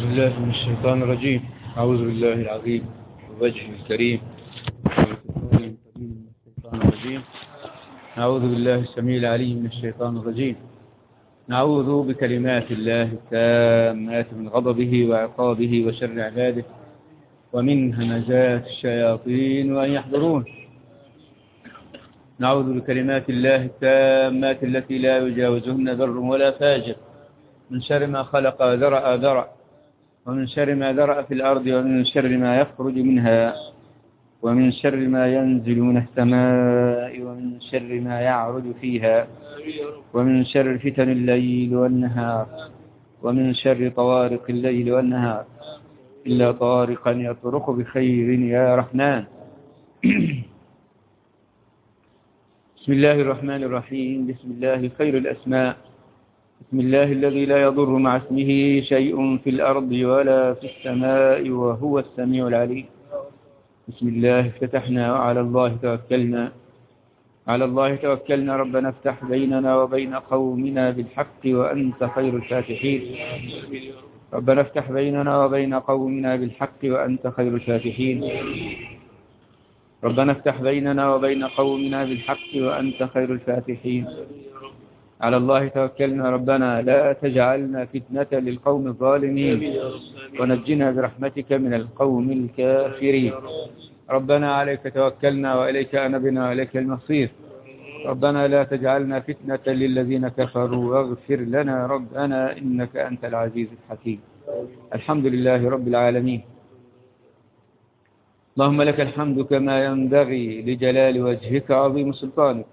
بالله من الشيطان الرجيم أعوذ بالله العظيم ووجهه الكريم من الشيطان الرجيم أعوذ بالله السميع العليم من الشيطان الرجيم نعوذ بكلمات الله التامات من غضبه وعقابه وشر عباده ومن همزات الشياطين وأن يحضرون نعوذ بكلمات الله التامات التي لا يجاوزهن بر ولا فاجر من شر ما خلق ذرأ ذرأ ومن شر ما ذرأ في الأرض ومن شر ما يخرج منها ومن شر ما ينزل من السماء ومن شر ما يعرج فيها ومن شر فتن الليل والنهار ومن شر طوارق الليل والنهار إلا طارقا يطرق بخير يا رحمن بسم الله الرحمن الرحيم بسم الله خير الأسماء بسم الله الذي لا يضر مع اسمه شيء في الأرض ولا في السماء وهو السميع العليم بسم الله افتتحنا وعلى الله توكلنا على الله توكلنا ربنا افتح بيننا وبين قومنا بالحق وأنت خير الفاتحين ربنا افتح بيننا وبين قومنا بالحق وأنت خير الفاتحين ربنا افتح بيننا وبين قومنا بالحق وأنت خير الفاتحين على الله توكلنا ربنا لا تجعلنا فتنة للقوم الظالمين ونجنا برحمتك من القوم الكافرين ربنا عليك توكلنا وإليك أنبنا وإليك المصير ربنا لا تجعلنا فتنة للذين كفروا واغفر لنا ربنا إنك أنت العزيز الحكيم الحمد لله رب العالمين اللهم لك الحمد كما ينبغي لجلال وجهك عظيم سلطانك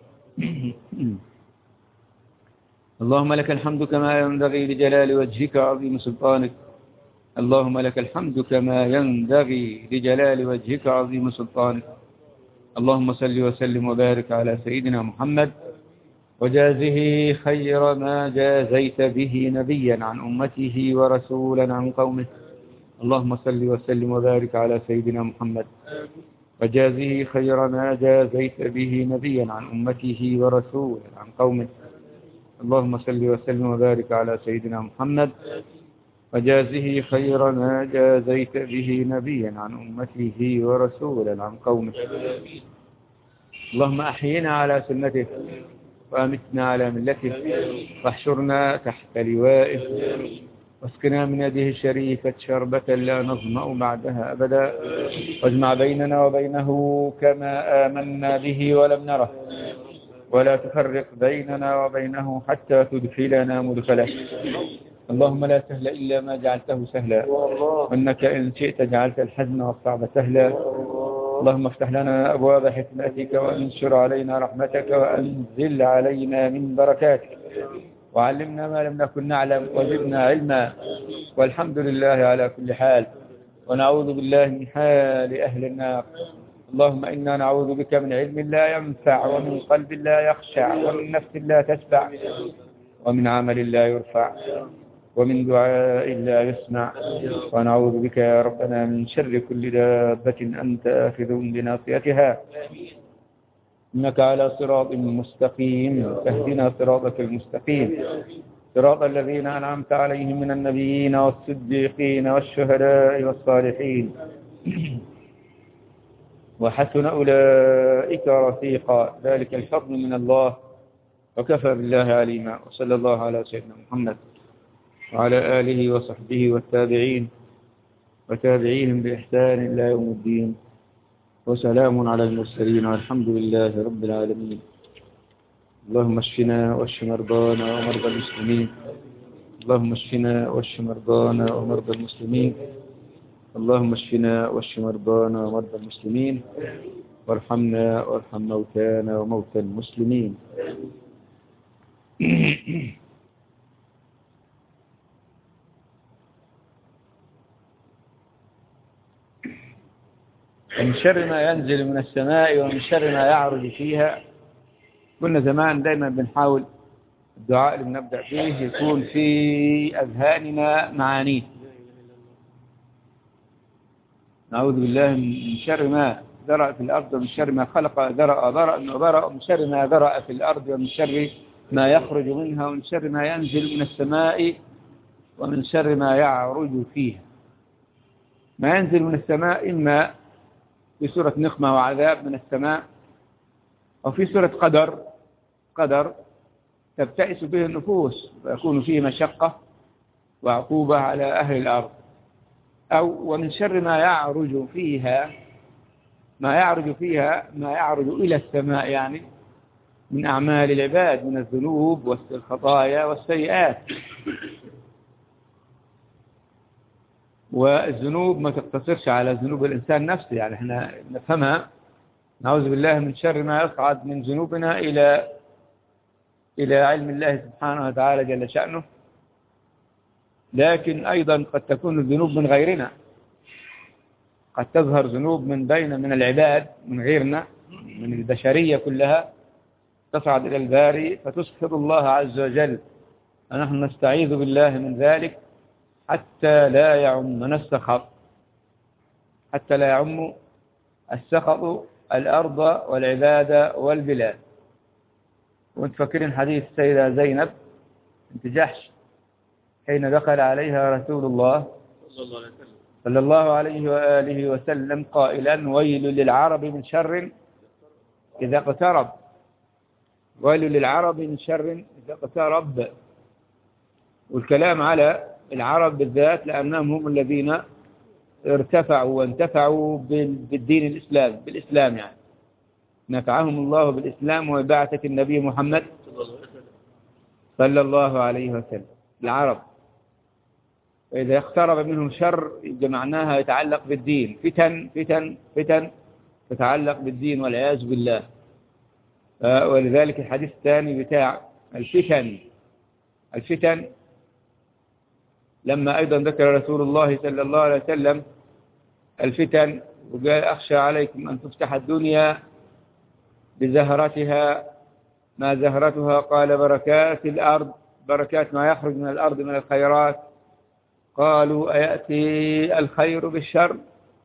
اللهم لك الحمد كما ينبغي لجلال وجهك عظيم سلطانك اللهم لك الحمد كما ينبغي لجلال وجهك عظيم سلطانك اللهم صل وسلم وبارك على سيدنا محمد وجازه خير ما جازيت به نبيا عن أمته ورسولا عن قومه اللهم صل وسلم وبارك على سيدنا محمد وجازه خير ما جازيت به نبيا عن أمته ورسولا عن قومه اللهم صل وسلم وبارك على سيدنا محمد وجازه خير ما جازيت به نبيا عن أمته ورسولا عن قومه اللهم أحينا على سنته وأمتنا على ملته واحشرنا تحت لوائه واسقنا من يده الشريفة شربة لا نظمأ بعدها أبدا واجمع بيننا وبينه كما آمنا به ولم نره ولا تفرق بيننا وبينه حتى تدخلنا مدخله اللهم لا سهل إلا ما جعلته سهلا وإنك إن شئت جعلت الحزن والصعب سهلا اللهم افتح لنا أبواب حكمتك وانشر علينا رحمتك وأنزل علينا من بركاتك وعلمنا ما لم نكن نعلم وزدنا علما والحمد لله على كل حال ونعوذ بالله من حال أهل النار اللهم إنا نعوذ بك من علم لا ينفع ومن قلب لا يخشع ومن نفس لا تشبع ومن عمل لا يرفع ومن دعاء لا يسمع ونعوذ بك يا ربنا من شر كل دابة أنت آخذ بناصيتها إنك على صراط مستقيم فاهدنا صراطك المستقيم صراط الذين أنعمت عليهم من النبيين والصديقين والشهداء والصالحين وحسن أولئك رفيقا ذلك الفضل من الله وكفى بالله عليما وصلى الله على سيدنا محمد وعلى آله وصحبه والتابعين وتابعيهم بإحسان إلى يوم الدين وسلام على المرسلين والحمد لله رب العالمين اللهم اشفنا واشف مرضانا ومرضى المسلمين اللهم اشفنا واشف مرضانا ومرضى المسلمين اللهم اشفنا واشف مرضانا ومرضى المسلمين وارحمنا وارحم موتانا وموتى المسلمين من شر ما ينزل من السماء ومن شر ما يعرج فيها كنا زمان دايما بنحاول الدعاء اللي بنبدأ فيه يكون في أذهاننا معانيه نعوذ بالله من شر ما ذرأ في الأرض ومن شر ما خلق ذرأ ذرأ وذرأ ومن شر ما ذرأ في الأرض ومن شر ما يخرج منها ومن شر ما ينزل من السماء ومن شر ما يعرج فيها ما ينزل من السماء إما في سورة نقمة وعذاب من السماء أو في سورة قدر قدر تبتئس به النفوس ويكون فيه مشقة وعقوبة على أهل الأرض أو ومن شر ما يعرج فيها ما يعرج فيها ما يعرج إلى السماء يعني من أعمال العباد من الذنوب والخطايا والسيئات والذنوب ما تقتصرش على ذنوب الإنسان نفسه يعني احنا نفهمها نعوذ بالله من شر ما يصعد من ذنوبنا إلى إلى علم الله سبحانه وتعالى جل شأنه لكن أيضا قد تكون الذنوب من غيرنا قد تظهر ذنوب من بين من العباد من غيرنا من البشرية كلها تصعد إلى الباري فتسخط الله عز وجل ونحن نستعيذ بالله من ذلك حتى لا يعمنا السخط حتى لا يعم السخط الأرض والعباد والبلاد وانت فاكرين حديث السيدة زينب بنت جحش حين دخل عليها رسول الله صلى الله عليه وآله وسلم قائلا ويل للعرب من شر إذا اقترب ويل للعرب من شر إذا اقترب والكلام على العرب بالذات لأنهم هم الذين ارتفعوا وانتفعوا بالدين الإسلام بالإسلام يعني نفعهم الله بالإسلام وبعثة النبي محمد صلى الله عليه وسلم العرب وإذا اقترب منهم شر يبقى معناها يتعلق بالدين فتن فتن فتن تتعلق بالدين والعياذ بالله ولذلك الحديث الثاني بتاع الفتن الفتن لما أيضا ذكر رسول الله صلى الله عليه وسلم الفتن وقال أخشى عليكم أن تفتح الدنيا بزهرتها ما زهرتها قال بركات الأرض بركات ما يخرج من الأرض من الخيرات قالوا أيأتي الخير بالشر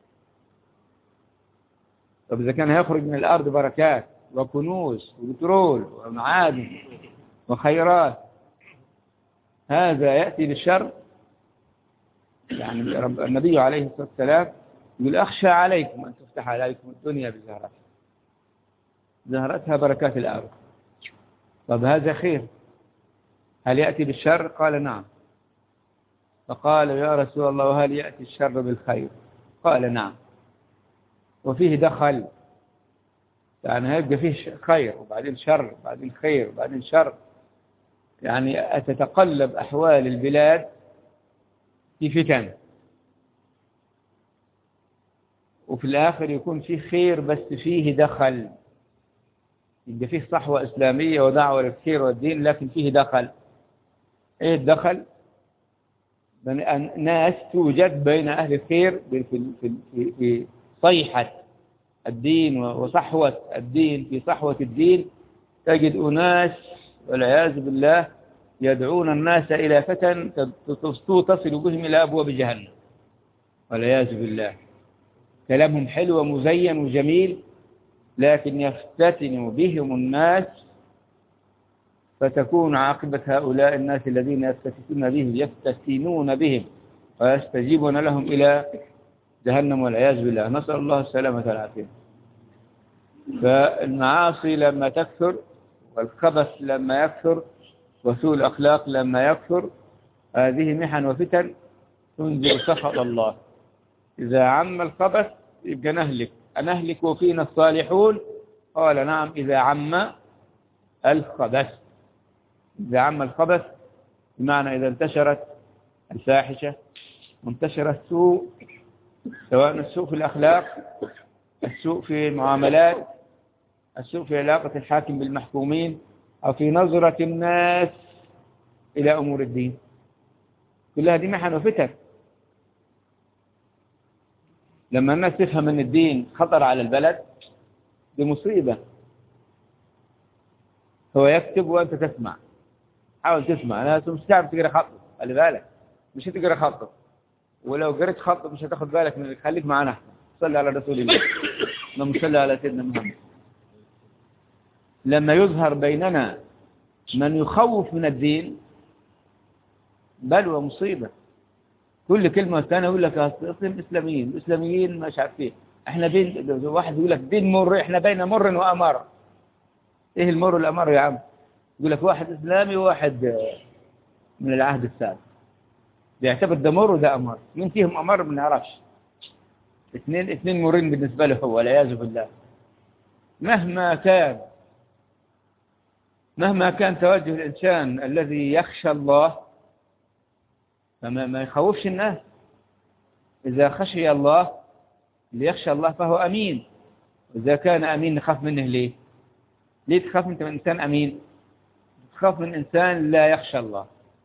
طب إذا كان يخرج من الأرض بركات وكنوز وبترول ومعادن وخيرات هذا يأتي بالشر يعني النبي عليه الصلاة والسلام يقول أخشى عليكم أن تفتح عليكم الدنيا بزهرتها زهرتها بركات الأرض طب هذا خير هل يأتي بالشر قال نعم فقال يا رسول الله وهل يأتي الشر بالخير قال نعم وفيه دخل يعني هيبقى فيه خير وبعدين شر وبعدين خير وبعدين شر يعني تتقلب أحوال البلاد في فتن وفي الآخر يكون فيه خير بس فيه دخل يبقى فيه صحوة إسلامية ودعوة للخير والدين لكن فيه دخل إيه الدخل ناس توجد بين أهل الخير في, في, في, في صيحة الدين وصحوة الدين في صحوة الدين تجد أناس والعياذ بالله يدعون الناس إلى فتن تصل بهم إلى أبواب جهنم والعياذ بالله كلامهم حلو ومزين وجميل لكن يفتتن بهم الناس فتكون عاقبة هؤلاء الناس الذين يفتتنون بهم يفتتنون بهم ويستجيبون لهم إلى جهنم والعياذ بالله نسأل الله السلامة والعافية فالمعاصي لما تكثر والخبث لما يكثر وسوء الأخلاق لما يكثر هذه محن وفتن تنزل سخط الله إذا عم الخبث يبقى نهلك أنهلك وفينا الصالحون قال نعم إذا عم الخبث إذا عم الخبث بمعنى إذا انتشرت الفاحشة وانتشر السوء سواء السوء في الأخلاق السوء في المعاملات السوء في علاقة الحاكم بالمحكومين أو في نظرة الناس إلى أمور الدين كلها دي محن وفتن لما الناس تفهم أن الدين خطر على البلد دي مصيبة هو يكتب وأنت تسمع حاول تسمع أنا مش تعرف تقرأ خطه خلي بالك مش تقرأ خطه ولو قرأت خطه مش هتاخد بالك من خليك معنا صلي على رسول الله اللهم صل على سيدنا محمد لما يظهر بيننا من يخوف من الدين بلوى مصيبة كل كلمة ثانية يقول لك أصل إسلاميين الإسلاميين مش عارف إيه إحنا بين واحد يقول لك بين مر إحنا بين مر وأمر إيه المر والأمر يا عم يقول لك واحد إسلامي وواحد من العهد السابق بيعتبر ده مر وده أمر مين فيهم أمر ما نعرفش اثنين اثنين مرين بالنسبة له هو والعياذ بالله مهما كان مهما كان توجه الإنسان الذي يخشى الله فما ما يخوفش الناس إذا خشي الله ليخشى الله فهو أمين إذا كان أمين نخاف منه ليه ليه تخاف أنت من إنسان أمين تخاف من إنسان لا يخشى الله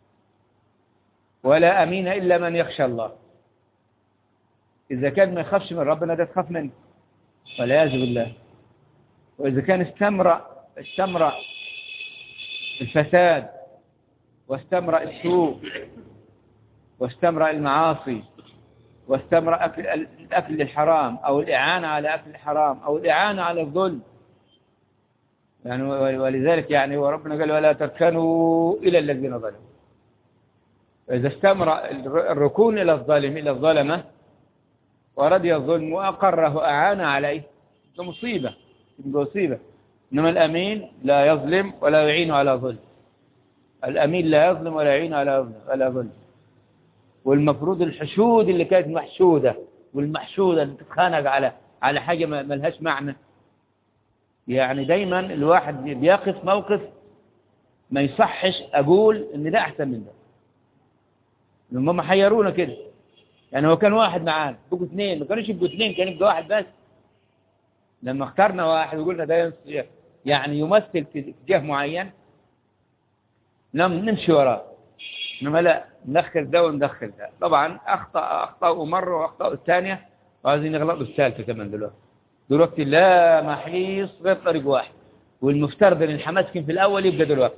ولا أمين إلا من يخشى الله إذا كان ما يخافش من ربنا ده تخاف منه والعياذ بالله وإذا كان استمر استمر الفساد واستمر السوء واستمر المعاصي واستمر أكل الأكل الحرام أو الإعانة على أكل الحرام أو الإعانة على الظلم يعني ولذلك يعني وربنا قال ولا تركنوا إلى الذين ظلموا إذا استمر الركون إلى الظالم إلى الظلمة ورضي الظلم وأقره وأعان عليه ده مصيبة مصيبة إنما الأمين لا يظلم ولا يعين على ظلم الأمين لا يظلم ولا يعين على على ظلم والمفروض الحشود اللي كانت محشودة والمحشودة اللي تتخانق على على حاجة ما لهاش معنى يعني دايما الواحد بيقف موقف ما يصحش أقول إن ده أحسن من ده هم حيرونا كده يعني هو كان واحد معانا بقوا اثنين ما كانوش يبقوا اثنين كان يبقى واحد بس لما اخترنا واحد وقلنا ده يعني يمثل في اتجاه معين نم نمشي وراه انما لا ندخل ده وندخل ده طبعا اخطا اخطاوا مره واخطاوا الثانيه وعايزين يغلطوا الثالثه كمان دلوقتي دلوقتي لا محيص غير طريق واحد والمفترض ان الحماس كان في الاول يبقى دلوقتي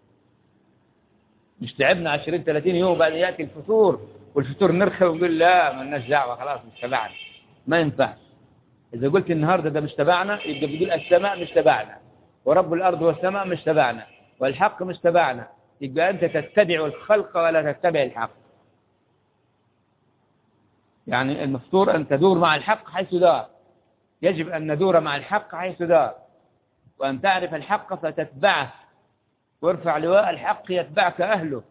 مش تعبنا 20 30 يوم بعد ياتي الفطور والفطور نرخي ونقول لا ما لناش دعوه خلاص مش تبعنا ما ينفعش اذا قلت النهارده ده مش تبعنا يبقى بتقول السماء مش تبعنا ورب الارض والسماء مش تبعنا والحق مش تبعنا يبقى انت تتبع الخلق ولا تتبع الحق يعني المفطور ان تدور مع الحق حيث دار يجب ان ندور مع الحق حيث دار وان تعرف الحق فتتبعه وارفع لواء الحق يتبعك اهله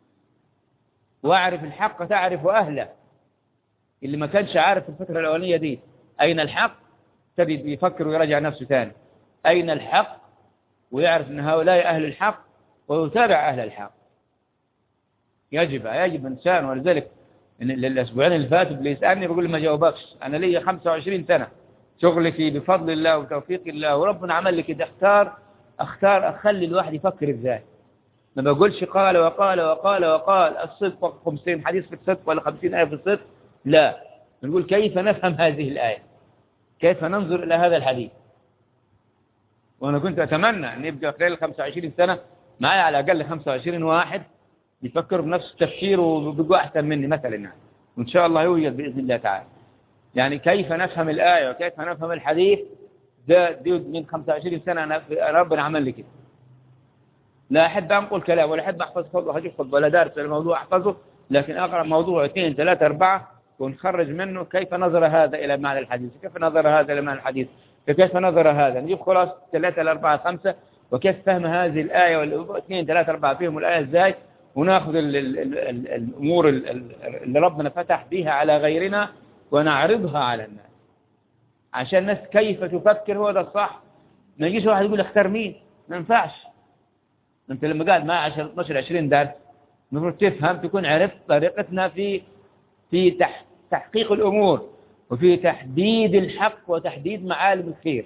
واعرف الحق تعرف أهله اللي ما كانش عارف في الفترة الأولانية دي أين الحق ابتدي يفكر ويراجع نفسه ثاني أين الحق ويعرف أن هؤلاء أهل الحق ويتابع أهل الحق يجب يجب إنسان ولذلك إن الأسبوعين اللي فاتوا اللي يسألني بقول ما جاوبكش أنا لي 25 سنة شغلي فيه بفضل الله وتوفيق الله وربنا عمل لي كده اختار اختار أخلي الواحد يفكر إزاي ما بقولش قال وقال وقال وقال الصدق خمسين حديث في الصدق ولا خمسين آية في الصدق لا نقول كيف نفهم هذه الآية كيف ننظر إلى هذا الحديث وأنا كنت أتمنى أن يبقى خلال 25 سنة معي على الأقل 25 واحد يفكروا بنفس التفكير وبيبقوا أحسن مني مثلا يعني وإن شاء الله يوجد بإذن الله تعالى يعني كيف نفهم الآية وكيف نفهم الحديث ده دي من 25 سنة أنا ربنا عمل لي كده لا أحب أنقل كلام ولا أحب أحفظ خطبة هجيب خطبة ولا دارس الموضوع أحفظه لكن أقرأ موضوع اثنين ثلاثة أربعة ونخرج منه كيف نظر هذا إلى معنى الحديث كيف نظر هذا إلى معنى الحديث كيف نظر هذا نجيب خلاص ثلاثة لأربعة خمسة وكيف فهم هذه الآية والاثنين ثلاثة أربعة فيهم الآية إزاي وناخذ ال ال ال ال الأمور اللي ربنا فتح بها على غيرنا ونعرضها على الناس عشان الناس كيف تفكر هو ده الصح ما يجيش واحد يقول اختار مين ما ينفعش انت لما قاعد معي 10 12 20 درس المفروض تفهم تكون عرفت طريقتنا في في تح تحقيق الامور وفي تحديد الحق وتحديد معالم الخير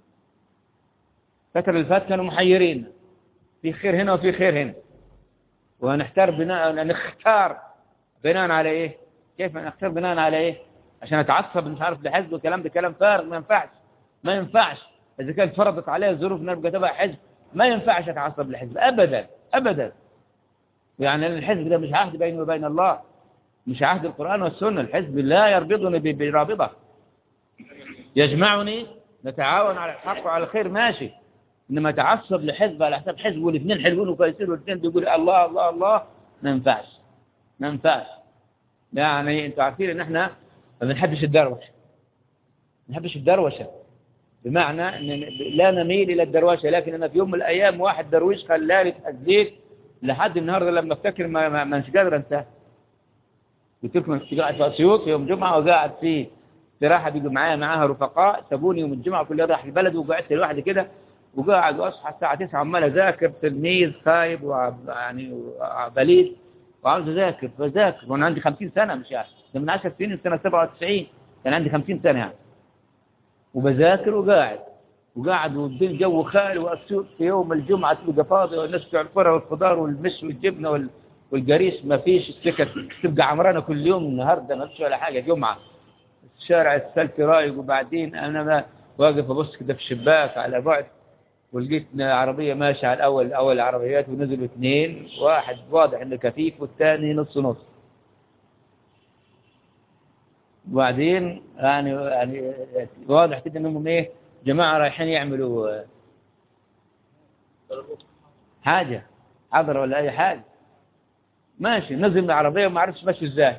فترة اللي فات كانوا محيرين في خير هنا وفي خير هنا ونحتار بناء نختار بناء على ايه كيف نختار بناء على ايه عشان اتعصب مش عارف لحزب والكلام ده كلام فارغ ما ينفعش ما ينفعش اذا كانت فرضت عليه الظروف نبقى تبع حزب ما ينفعش اتعصب لحزب ابدا ابدا يعني الحزب ده مش عهد بيني وبين الله مش عهد القرآن والسنة الحزب لا يربطني برابطة يجمعني نتعاون على الحق وعلى الخير ماشي انما تعصب لحزب على حساب حزب والاثنين حلوين وكويسين والاثنين بيقول الله الله الله ما ينفعش ما ينفعش يعني انتوا عارفين ان احنا ما بنحبش الدروشه ما بنحبش الدروشه بمعنى ان لا نميل الى الدروشه لكن انا في يوم من الايام واحد درويش خلاني اتاذيت لحد النهارده لما افتكر ما ما ما مش قادر انساه قلت لكم كنت قاعد في اسيوط يوم جمعه وقاعد في استراحه بيجوا معايا معاها رفقاء سابوني يوم الجمعه كلها راح البلد وقعدت لوحدي كده وقاعد واصحى الساعه 9 عمال اذاكر تلميذ خايب ويعني بليد وعاوز اذاكر فذاكر وانا عندي 50 سنه مش عارف ده من 10 سنين سنه 97 كان عندي 50 سنه يعني وبذاكر وقاعد وقاعد والدنيا جو خالي واسيوط في يوم الجمعه تبقى فاضي والناس بتوع الفرع والخضار والمش والجبنه وال والقريش ما فيش السكك تبقى عمرانه كل يوم النهارده ما فيش ولا حاجه جمعه الشارع السلك رايق وبعدين انا ما واقف ابص كده في الشباك على بعد ولقيت عربيه ماشيه على الاول اول العربيات ونزلوا اثنين واحد واضح انه كفيف والثاني نص نص وبعدين يعني يعني واضح كده انهم ايه جماعه رايحين يعملوا حاجه حضر ولا اي حاجه ماشي نزل من العربيه وما عرفش ماشي ازاي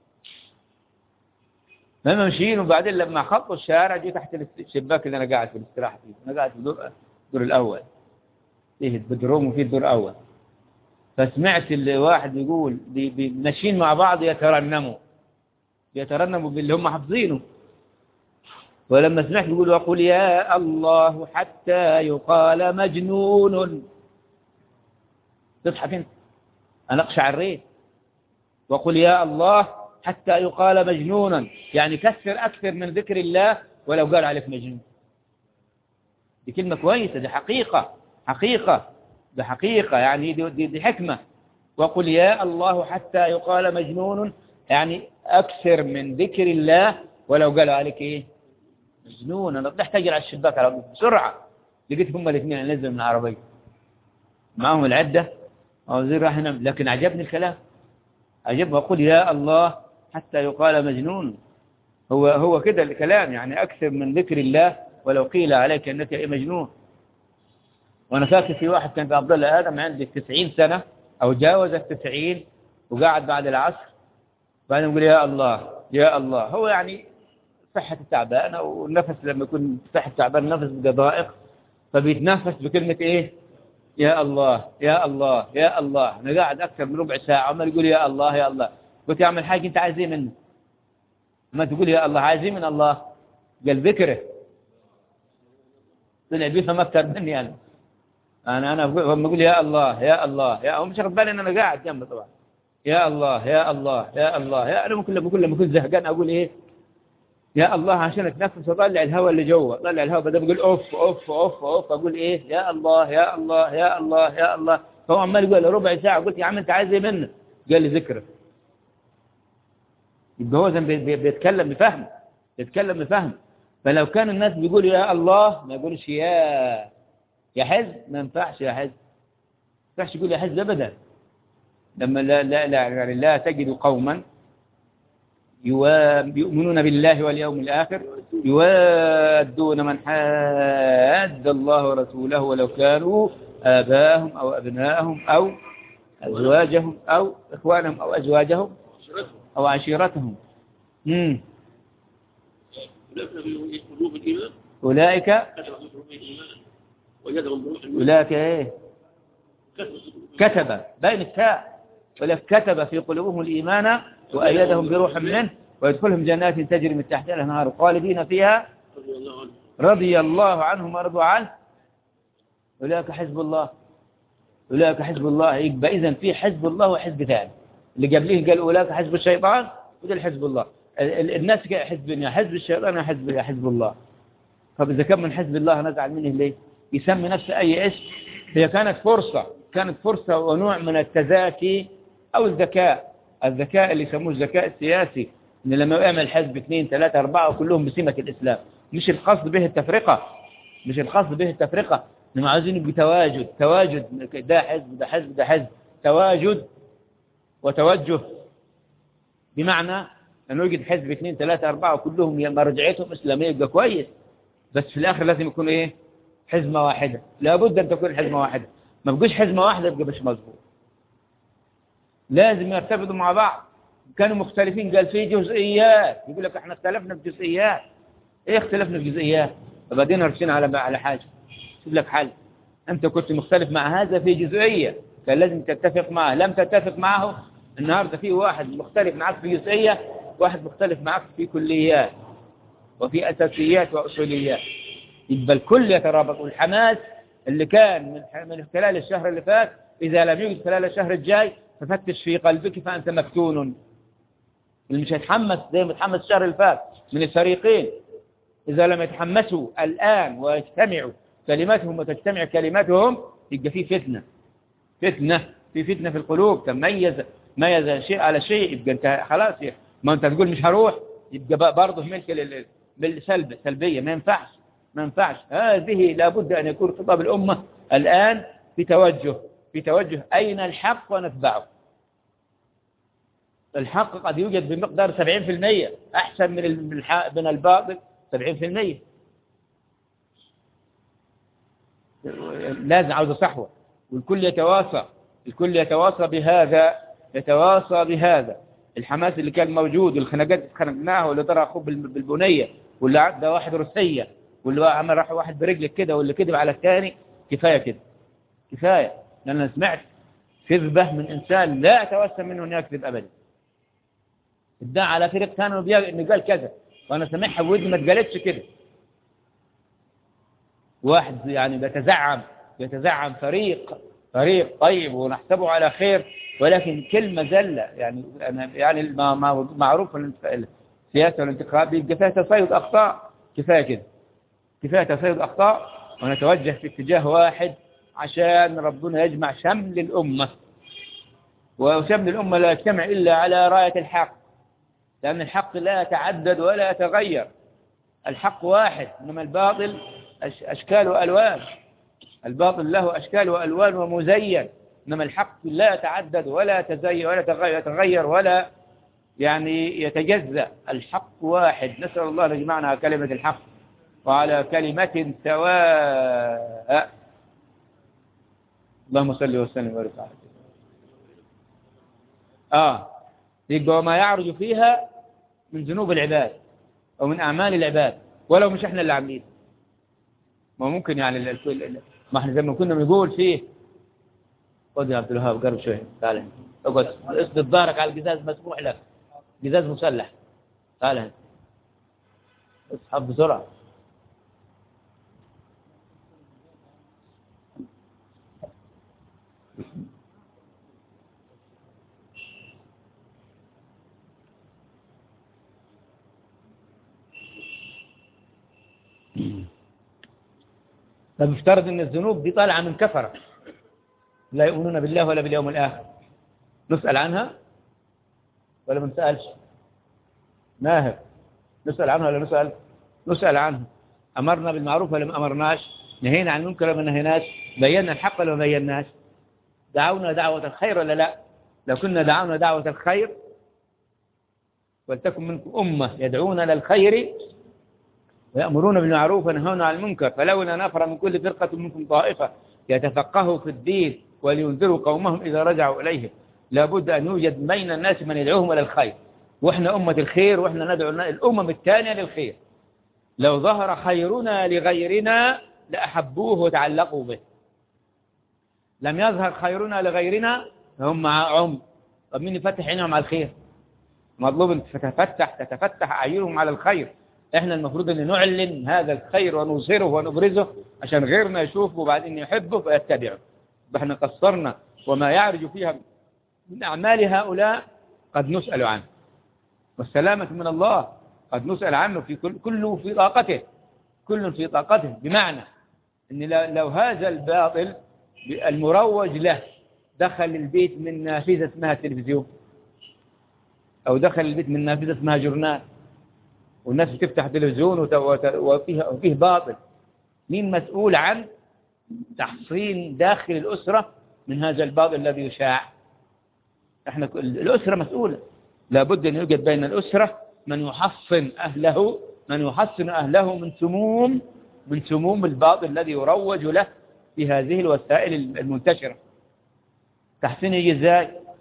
هم ماشيين وبعدين لما خطوا الشارع جيت تحت الشباك اللي انا قاعد في الاستراحه فيه انا قاعد في الدور الدور الاول فيه البدروم وفيه الدور الاول فسمعت اللي واحد يقول بي- بي- ماشيين مع بعض يترنموا يترنموا باللي هم حافظينه ولما سمعت يقول وقل يا الله حتى يقال مجنون تضحك انت انا اقشعريت وقل يا الله حتى يقال مجنونا يعني كثر اكثر من ذكر الله ولو قال عليك مجنون دي كلمه كويسه دي حقيقه حقيقه ده حقيقه يعني دي, دي, دي حكمه وقل يا الله حتى يقال مجنون يعني اكثر من ذكر الله ولو قالوا عليك ايه مجنون انا طلعت اجري على الشباك على طول بسرعه لقيت هم الاثنين نزلوا من العربيه معهم العده وزير راح ينام لكن عجبني الكلام عجبني وقل يا الله حتى يقال مجنون هو هو كده الكلام يعني اكثر من ذكر الله ولو قيل عليك انك إيه مجنون وانا فاكر في واحد كان في عبد الله ادم عنده 90 سنه او جاوز ال 90 وقاعد بعد العصر بعدين يقول يا الله يا الله هو يعني صحة تعبانة والنفس لما يكون صحة تعبان النفس بيبقى ضائق فبيتنفس بكلمة ايه يا الله يا الله يا الله انا قاعد اكثر من ربع ساعة عمال يقول يا الله يا الله قلت يا عم الحاج انت عايز ايه منه ما تقول يا الله عايز ايه من الله قال ذكره طلع بيفهم اكثر مني انا انا انا لما اقول يا الله يا الله يا هو مش واخد بالي ان انا قاعد جنبه طبعا يا الله يا الله يا الله يا انا ممكن لما كل لما كنت زهقان اقول ايه يا الله عشان اتنفس واطلع الهواء اللي جوه طلع الهواء بدل بقول اوف اوف اوف اوف اقول ايه يا الله يا الله يا الله يا الله فهو عمال يقول ربع ساعه قلت يا عم انت عايز ايه منه قال لي ذكرك يبقى هو زي بي- بي- بيتكلم بفهم بيتكلم بفهم فلو كان الناس بيقولوا يا الله ما يقولش يا يا حزب ما ينفعش يا حزب ما ينفعش يقول يا حزب ابدا لما لا لا لا, يعني لا تجد قوما يوا- يؤمنون بالله واليوم الآخر يوادون من حاد الله ورسوله ولو كانوا آباءهم أو أبناءهم أو أزواجهم أو إخوانهم أو أزواجهم أو عشيرتهم مم. في قلوب الإيمان أولئك كتب في قلوب الإيمان وجدهم بروح المسلم أولئك إيه كتب بين التاء ولك كتب في قلوبهم الإيمان وأيدهم بروح منه ويدخلهم جنات تجري من تحتها الأنهار خالدين فيها رضي الله عنه رضي الله عنهم ورضوا عنه أولئك حزب الله أولئك حزب الله يبقى إذا في حزب الله وحزب ثاني اللي قبليه قال أولئك حزب الشيطان وده حزب الله ال- ال- الناس كده حزب يا حزب الشيطان يا حزب يا حزب الله طب إذا كان من حزب الله نزعل منه ليه يسمي نفسه أي اسم هي كانت فرصة كانت فرصة ونوع من التزاكي أو الذكاء الذكاء اللي يسموه الذكاء السياسي إن لما يعمل حزب اثنين ثلاثة أربعة وكلهم بسمة الإسلام مش القصد به التفرقة مش القصد به التفرقة إنهم عايزين يبقى تواجد تواجد ده حزب ده حزب ده حزب تواجد وتوجه بمعنى أنه يوجد حزب اثنين ثلاثة أربعة وكلهم مرجعيتهم إسلامية يبقى كويس بس في الآخر لازم يكون إيه حزمة واحدة لابد أن تكون حزمة واحدة ما بقوش حزمة واحدة يبقى مش مظبوط لازم يرتبطوا مع بعض كانوا مختلفين قال في جزئيات يقول لك احنا اختلفنا في جزئيات ايه اختلفنا في جزئيات فبعدين رسينا على على حاجه شوف لك حل انت كنت مختلف مع هذا في جزئيه كان لازم تتفق معه لم تتفق معه النهارده في واحد مختلف معك في جزئيه واحد مختلف معك في كليات وفي اساسيات واصوليات يبقى الكل يترابط والحماس اللي كان من من خلال الشهر اللي فات اذا لم يوجد خلال الشهر الجاي ففتش في قلبك فانت مفتون اللي مش هيتحمس زي ما اتحمس الشهر اللي فات من الفريقين إذا لم يتحمسوا الآن ويجتمعوا كلماتهم وتجتمع كلماتهم يبقى في فتنة فتنة في فتنة في القلوب تميز ميز شيء على شيء يبقى انت خلاص ما انت تقول مش هروح يبقى برضه ملك لل- بالسلب سلبية ما ينفعش ما ينفعش هذه لابد أن يكون خطاب الأمة الآن في توجه في توجه أين الحق ونتبعه الحق قد يوجد بمقدار 70% أحسن من الح- من الباطل 70% لازم عاوز صحوة والكل يتواصى الكل يتواصى بهذا يتواصى بهذا الحماس اللي كان موجود والخناقات اللي خنقناها واللي ضرب اخوه بال- بالبنيه واللي عدى واحد روسيه واللي عمل راح واحد برجلك كده واللي كذب على الثاني كفايه كده كفايه لان انا سمعت كذبه من انسان لا اتوسم منه انه يكذب ابدا ادعى على فريق ثاني انه بيا- إنه قال كذا وانا سامعها بودني ما اتقالتش كده واحد يعني بيتزعم بيتزعم فريق فريق طيب ونحسبه على خير ولكن كلمة زلة يعني أنا يعني ما ما معروف إن السياسة والانتخابات بيبقى فيها تصيد أخطاء كفاية كده كفاية تصيد أخطاء ونتوجه في اتجاه واحد عشان ربنا يجمع شمل الأمة وشمل الأمة لا يجتمع إلا على راية الحق لأن الحق لا يتعدد ولا يتغير الحق واحد إنما الباطل أش- أشكال وألوان الباطل له أشكال وألوان ومزين إنما الحق لا يتعدد ولا يتزين ولا يتغير, يتغير ولا يعني يتجزأ الحق واحد نسأل الله أن يجمعنا على كلمة الحق وعلى كلمة سواء اللهم صل وسلم وبارك على سيدنا آه يبقى وما يعرج فيها من ذنوب العباد أو من أعمال العباد ولو مش احنا اللي عاملين ما ممكن يعني ال- ال- ال- ما احنا زي ما كنا بنقول فيه خد يا عبد الوهاب قرب شويه تعال هنا. اقعد اسند ظهرك على القزاز مسموح لك قزاز مسلح تعال هنا. اسحب بسرعه طب افترض ان الذنوب دي طالعه من كفره لا يؤمنون بالله ولا باليوم الاخر نسال عنها ولا ما نسالش ماهر نسال عنها ولا نسال نسال عنها امرنا بالمعروف ولا ما امرناش نهينا عن المنكر ولا ما نهيناش بينا الحق ولا ما بيناش دعونا دعوه الخير ولا لا لو كنا دعونا دعوه الخير ولتكن منكم امه يدعون للخير ويأمرون بالمعروف وينهون عن المنكر فلولا نفر من كل فرقة منكم طائفة يتفقهوا في الدين ولينذروا قومهم إذا رجعوا إليهم لابد أن يوجد بين الناس من يدعوهم إلى الخير وإحنا أمة الخير وإحنا ندعو الأمم الثانية للخير لو ظهر خيرنا لغيرنا لأحبوه وتعلقوا به لم يظهر خيرنا لغيرنا هم عم طب مين يفتح عينهم على الخير مطلوب ان تتفتح تتفتح اعينهم على الخير احنا المفروض ان نعلن هذا الخير ونظهره ونبرزه عشان غيرنا يشوفه وبعدين يحبه فيتبعه احنا قصرنا وما يعرج فيها من اعمال هؤلاء قد نسأل عنه والسلامة من الله قد نسأل عنه في كل كله في طاقته كل في طاقته بمعنى ان لو لو هذا الباطل المروج له دخل البيت من نافذة اسمها تلفزيون أو دخل البيت من نافذة اسمها جورنال والناس بتفتح تلفزيون وت- وت- وفيه, وفيه باطل مين مسؤول عن تحصين داخل الأسرة من هذا الباطل الذي يشاع احنا ك- الأسرة مسؤولة لابد أن يوجد بين الأسرة من يحصن أهله من يحصن أهله من سموم من سموم الباطل الذي يروج له في هذه الوسائل المنتشرة تحسين يجي ازاي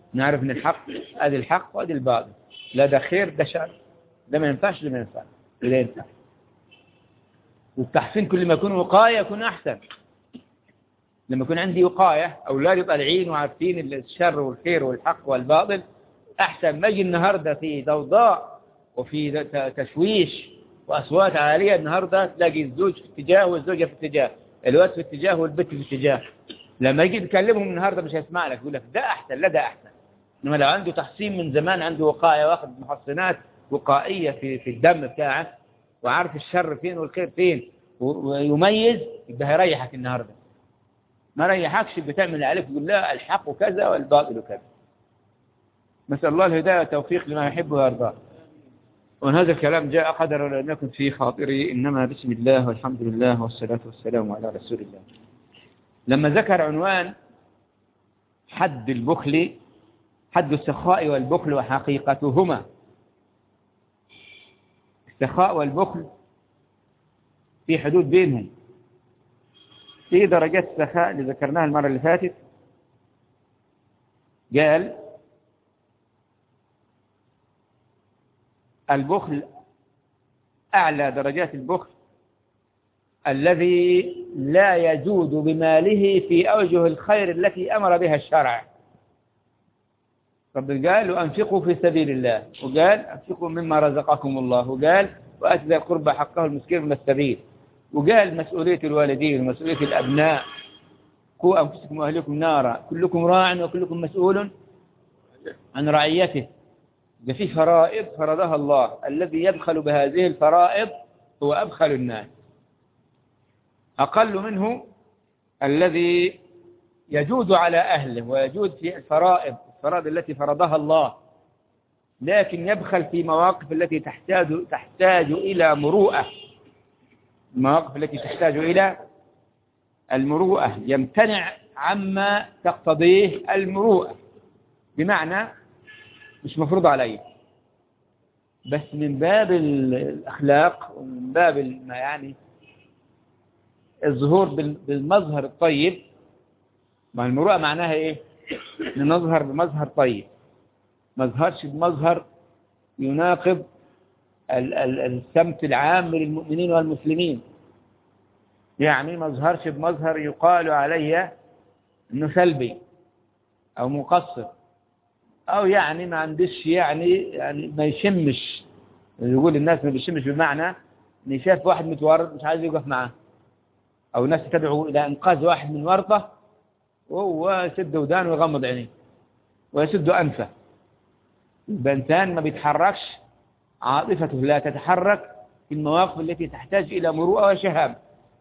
نعرف ان الحق ادي الحق وادي الباطل لا ده خير ده شر ده ما ينفعش ده ما ينفعش ده ينفع والتحسين كل ما يكون وقاية يكون أحسن لما يكون عندي وقاية أولادي طالعين وعارفين الشر والخير والحق والباطل أحسن ما أجي النهاردة في ضوضاء وفي تشويش وأصوات عالية النهاردة تلاقي الزوج في اتجاه والزوجة في اتجاه الولد في اتجاه والبنت في اتجاه لما يجي تكلمهم النهاردة مش هيسمع لك يقول لك ده أحسن لا ده أحسن إنما لو عنده تحسين من زمان عنده وقاية واخد محصنات وقائية في في الدم بتاعه وعارف الشر فين والخير فين ويميز يبقى هيريحك النهارده ما ريحكش بتعمل اللي عليك تقول لا الحق كذا والباطل كذا نسأل الله الهداية والتوفيق لما يحب ويرضاه وأن هذا الكلام جاء قدر لم يكن في خاطري إنما بسم الله والحمد لله والصلاة والسلام على رسول الله لما ذكر عنوان حد البخل حد السخاء والبخل وحقيقتهما السخاء والبخل في حدود بينهم في درجات السخاء اللي ذكرناها المرة اللي فاتت قال البخل أعلى درجات البخل الذي لا يجود بماله في أوجه الخير التي أمر بها الشرع رب قال وأنفقوا في سبيل الله وقال أنفقوا مما رزقكم الله وقال وآتي ذا القربى حقه المسكين من السبيل وقال مسؤولية الوالدين ومسؤولية الأبناء قوا أنفسكم وأهلكم نارا كلكم راع وكلكم مسؤول عن رعيته ده في فرائض فرضها الله الذي يبخل بهذه الفرائض هو أبخل الناس أقل منه الذي يجود على أهله ويجود في الفرائض الفرائض التي فرضها الله لكن يبخل في مواقف التي تحتاج تحتاج إلى مروءة المواقف التي تحتاج إلى المروءة يمتنع عما تقتضيه المروءة بمعنى مش مفروض عليه بس من باب الأخلاق ومن باب ما يعني الظهور بالمظهر الطيب ما المروءة معناها ايه نظهر بمظهر طيب ما ظهرش بمظهر يناقض السمت العام للمؤمنين والمسلمين يعني ما ظهرش بمظهر يقال علي انه سلبي او مقصر او يعني ما عندش يعني يعني ما يشمش يقول الناس ما بيشمش بمعنى ان شاف واحد متورط مش عايز يوقف معاه او ناس تدعو الى انقاذ واحد من ورطه وهو يسد ودانه ويغمض عينيه ويسد انفه البنتان ما بيتحركش عاطفته لا تتحرك في المواقف التي تحتاج إلى مروءة وشهامة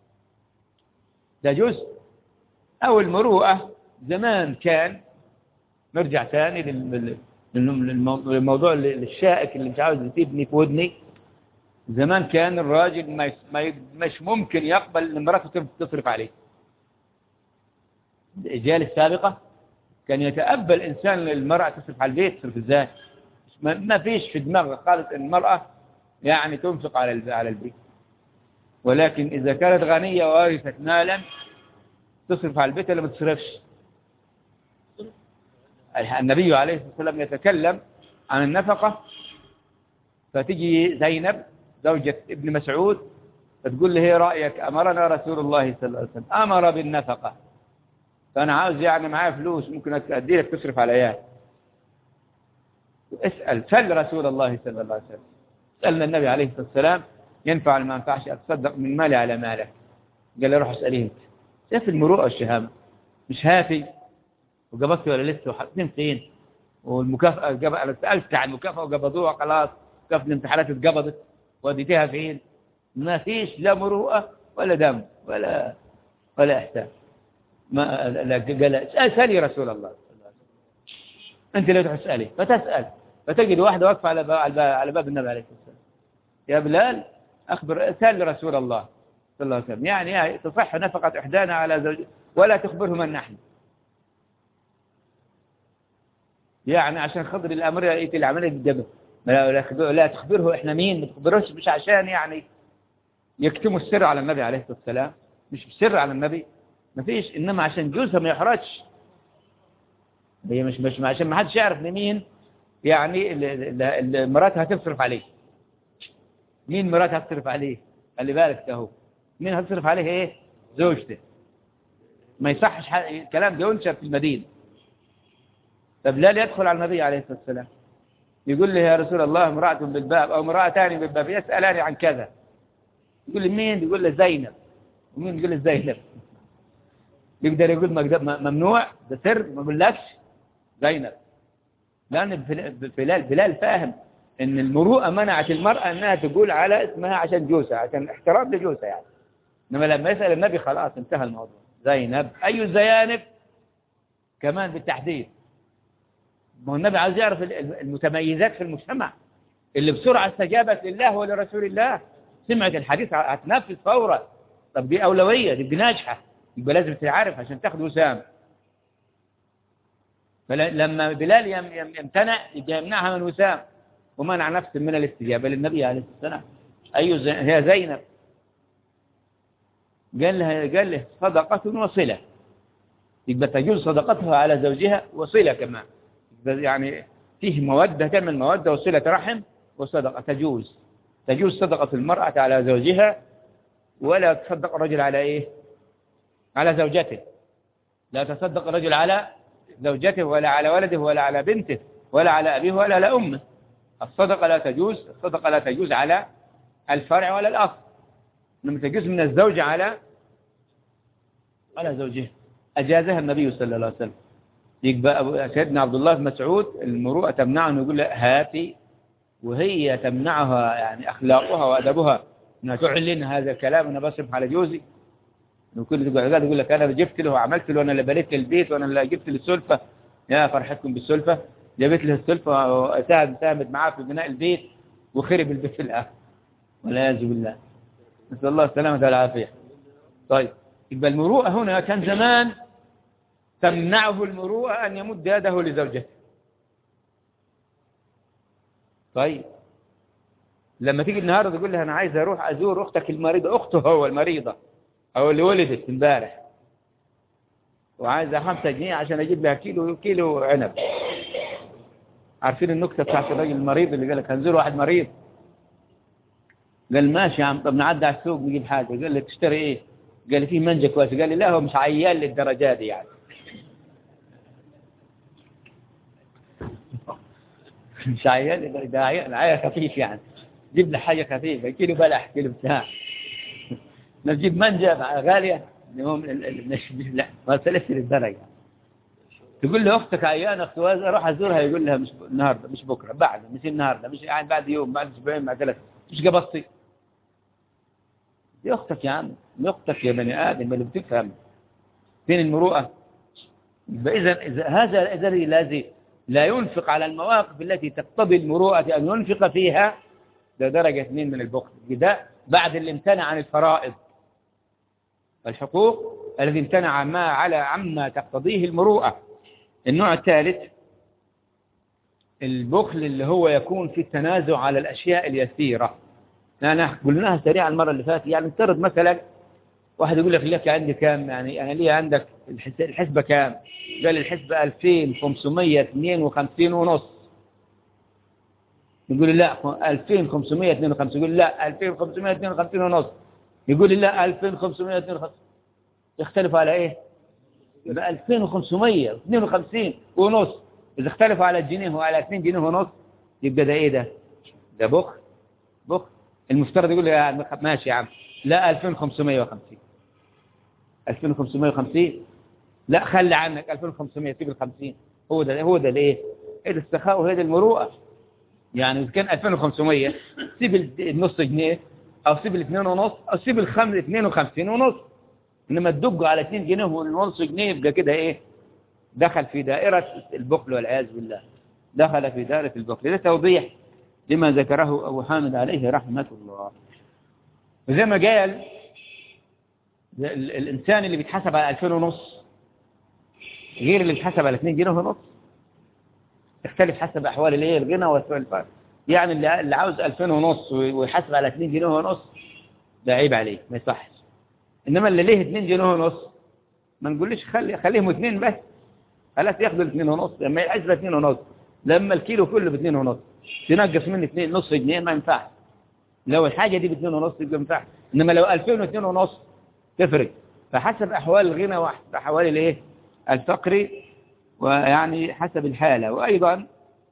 ده جزء أو المروءة زمان كان نرجع ثاني للموضوع الشائك اللي مش عاوز يسيبني في ودني زمان كان الراجل ما مش ممكن يقبل ان امراته تصرف عليه الأجيال السابقة كان يتأبى الإنسان المرأة تصرف على البيت تصرف ازاي ما فيش في دماغه خالص ان المرأة يعني تنفق على على البيت ولكن إذا كانت غنية وارثت مالا تصرف على البيت ولا ما تصرفش النبي عليه الصلاة والسلام يتكلم عن النفقة فتجي زينب زوجة ابن مسعود فتقول له هي رأيك أمرنا رسول الله صلى الله عليه وسلم أمر بالنفقة فأنا عاوز يعني معايا فلوس ممكن أدي لك تصرف على عيال اسأل سل رسول الله صلى الله عليه وسلم سألنا النبي عليه الصلاة والسلام ينفع ما ينفعش أتصدق من مالي على مالك قال لي روح اسأليه انت شايف المروءة والشهامة مش هافي وقبضت ولا لسه وحاطين فين والمكافأة جب... أنا سألت عن المكافأة وقبضوها خلاص كافة الامتحانات اتقبضت وديتها فين ما فيش لا مروءة ولا دم ولا ولا إحسان ما لا قال اسألي رسول الله أنت لا تسألي فتسأل فتجد واحدة واقفة على على باب النبي عليه الصلاة والسلام يا بلال أخبر سأل رسول الله صلى الله عليه وسلم يعني تصح نفقة إحدانا على زوج ولا تخبره من نحن يعني عشان خضر الأمر يأتي العملية بالدم لا, لا تخبره إحنا مين ما تخبروش مش عشان يعني يكتموا السر على النبي عليه الصلاة والسلام مش سر على النبي ما فيش إنما عشان جوزها ما يحرجش هي مش مش عشان ما حدش يعرف لمين يعني ال- ال- ال- مراتها هتصرف عليه مين مراتها هتصرف عليه خلي بالك ده هو مين هتصرف عليه ايه زوجته ما يصحش ح- الكلام ده ينشر في المدينة طب لا يدخل على النبي عليه الصلاة والسلام يقول لي يا رسول الله امرأة بالباب أو امرأة تاني بالباب يسألاني عن كذا يقول لي مين يقول لي زينب ومين يقول لي زينب يقدر يقول مقد- م- ممنوع ده سر ما يقولكش زينب لأن بل- بلال بلال فاهم إن المروءة منعت المرأة إنها تقول على اسمها عشان جوزها عشان احترام لجوزها يعني إنما لما يسأل النبي خلاص انتهى الموضوع زينب أي الزيانب كمان بالتحديد ما هو النبي عاوز يعرف ال- ال- المتميزات في المجتمع اللي بسرعة استجابت لله ولرسول الله سمعت الحديث ه- هتنفذ فورا طب دي أولوية دي ناجحة يبقى لازم تعرف عشان تاخد وسام فلما بلال يم- يم- يمتنع يبقى يمنعها من وسام ومنع نفسه من الاستجابة للنبي عليه الصلاة والسلام أي زي- هي زينب قال لها قال له صدقة وصلة يبقى تجوز صدقتها على زوجها وصلة كمان يبقى يعني فيه مودة تعمل مودة وصلة رحم وصدقة تجوز تجوز صدقة المرأة على زوجها ولا تصدق الرجل على إيه على زوجته لا تصدق الرجل على زوجته ولا على ولده ولا على بنته ولا على أبيه ولا على أمه الصدقة لا تجوز الصدقة لا تجوز على الفرع ولا الأصل لما تجوز من الزوج على على زوجه أجازها النبي صلى الله عليه وسلم يبقى أبو- سيدنا عبد الله بن مسعود المروءة تمنعه أنه يقول لها هاتي وهي تمنعها يعني أخلاقها وأدبها أنها تعلن هذا الكلام أنا بصرف على جوزي وكل تقعد يقول لك أنا جبت له وعملت له أنا اللي بنيت له البيت وأنا اللي جبت له السلفة يا فرحتكم بالسلفة جابت له السلفة وساعد ساهمت معاه في بناء البيت وخرب البيت في الآخر والعياذ بالله نسأل الله السلامة والعافية طيب يبقى المروءة هنا كان زمان تمنعه المروءة أن يمد يده لزوجته طيب لما تيجي النهارده تقول لها أنا عايز أروح أزور أختك المريضة أخته هو المريضة أو اللي ولدت امبارح وعايزة خمسة جنيه عشان أجيب لها كيلو كيلو عنب عارفين النكتة بتاعت الراجل المريض اللي قال لك هنزور واحد مريض قال ماشي يا عم طب نعدي على السوق نجيب حاجة قال لي تشتري ايه قال لي فيه منجة كويس قال لي لا هو مش عيال للدرجة دي يعني مش عيال للدرجة ده عيال عيال خفيف يعني جيب لي حاجة خفيفة كيلو بلح كيلو بتاع نجيب منجة غالية المهم ال- ال- مش مش- لا ما وصلتش للدرجة تقول له اختك عيانه اخت وازة اروح ازورها يقول لها مش النهارده مش بكره بعد مش النهارده مش يعني بعد يوم بعد اسبوعين بعد ثلاثه مش قبضتي دي اختك يا عم دي اختك يا بني ادم اللي بتفهم فين المروءه يبقى اذا اذا هذا اذا الذي لا ينفق على المواقف التي تقتضي المروءه ان ينفق فيها ده درجه اثنين من البخل ده بعد اللي امتنع عن الفرائض الحقوق الذي امتنع ما على عما تقتضيه المروءه النوع الثالث البخل اللي هو يكون في التنازع على الأشياء اليسيرة أنا قلناها سريعا المرة اللي فاتت يعني افترض مثلا واحد يقول لك لك عندي كام يعني أنا ليه عندك الحس- الحسبة كام قال الحسبة 2552 ونص يقول لي لا 2552 يقول لا 2552 ونص يقول لي لا 2552 يختلفوا على ايه يبقى 2552 ونص إذا اختلفوا على الجنيه وعلى 2 جنيه ونص يبقى ده إيه ده؟ ده بخل بخل المفترض يقول لي يا عم ماشي يا عم لا 2550 2550 لا خلي عنك 2500 سيب ال 50 هو ده هو ده الايه؟ ايه الاستخاء وهي ده المروءه يعني إذا كان 2500 سيب النص جنيه أو سيب الاثنين ونص أو سيب الخمس 52 ونص إنما تدقوا على 2 جنيه ونص جنيه يبقى كده إيه دخل في دائرة البخل والعياذ بالله دخل في دائرة البخل ده توضيح لما ذكره أبو حامد عليه رحمة الله وزي ما قال ال- الإنسان اللي بيتحسب على 2000 ونص غير اللي بيتحسب على 2 جنيه ونص تختلف حسب أحوال الايه الغنى والفقر يعني اللي اللي عاوز 2000 ونص ويحاسب على 2 جنيه ونص ده عيب عليه ما يصحش انما اللي ليه 2 جنيه ونص ما نقولش خلي خليهم اثنين بس خلاص ياخدوا الاثنين ونص لما يحسب اثنين ونص لما الكيلو كله باثنين ونص تنقص مني اثنين نص جنيه ما ينفعش لو الحاجة دي باثنين ونص يبقى ينفع انما لو 2002 ونص تفرق فحسب احوال الغنى وحسب احوال الايه الفقر ويعني حسب الحالة وايضا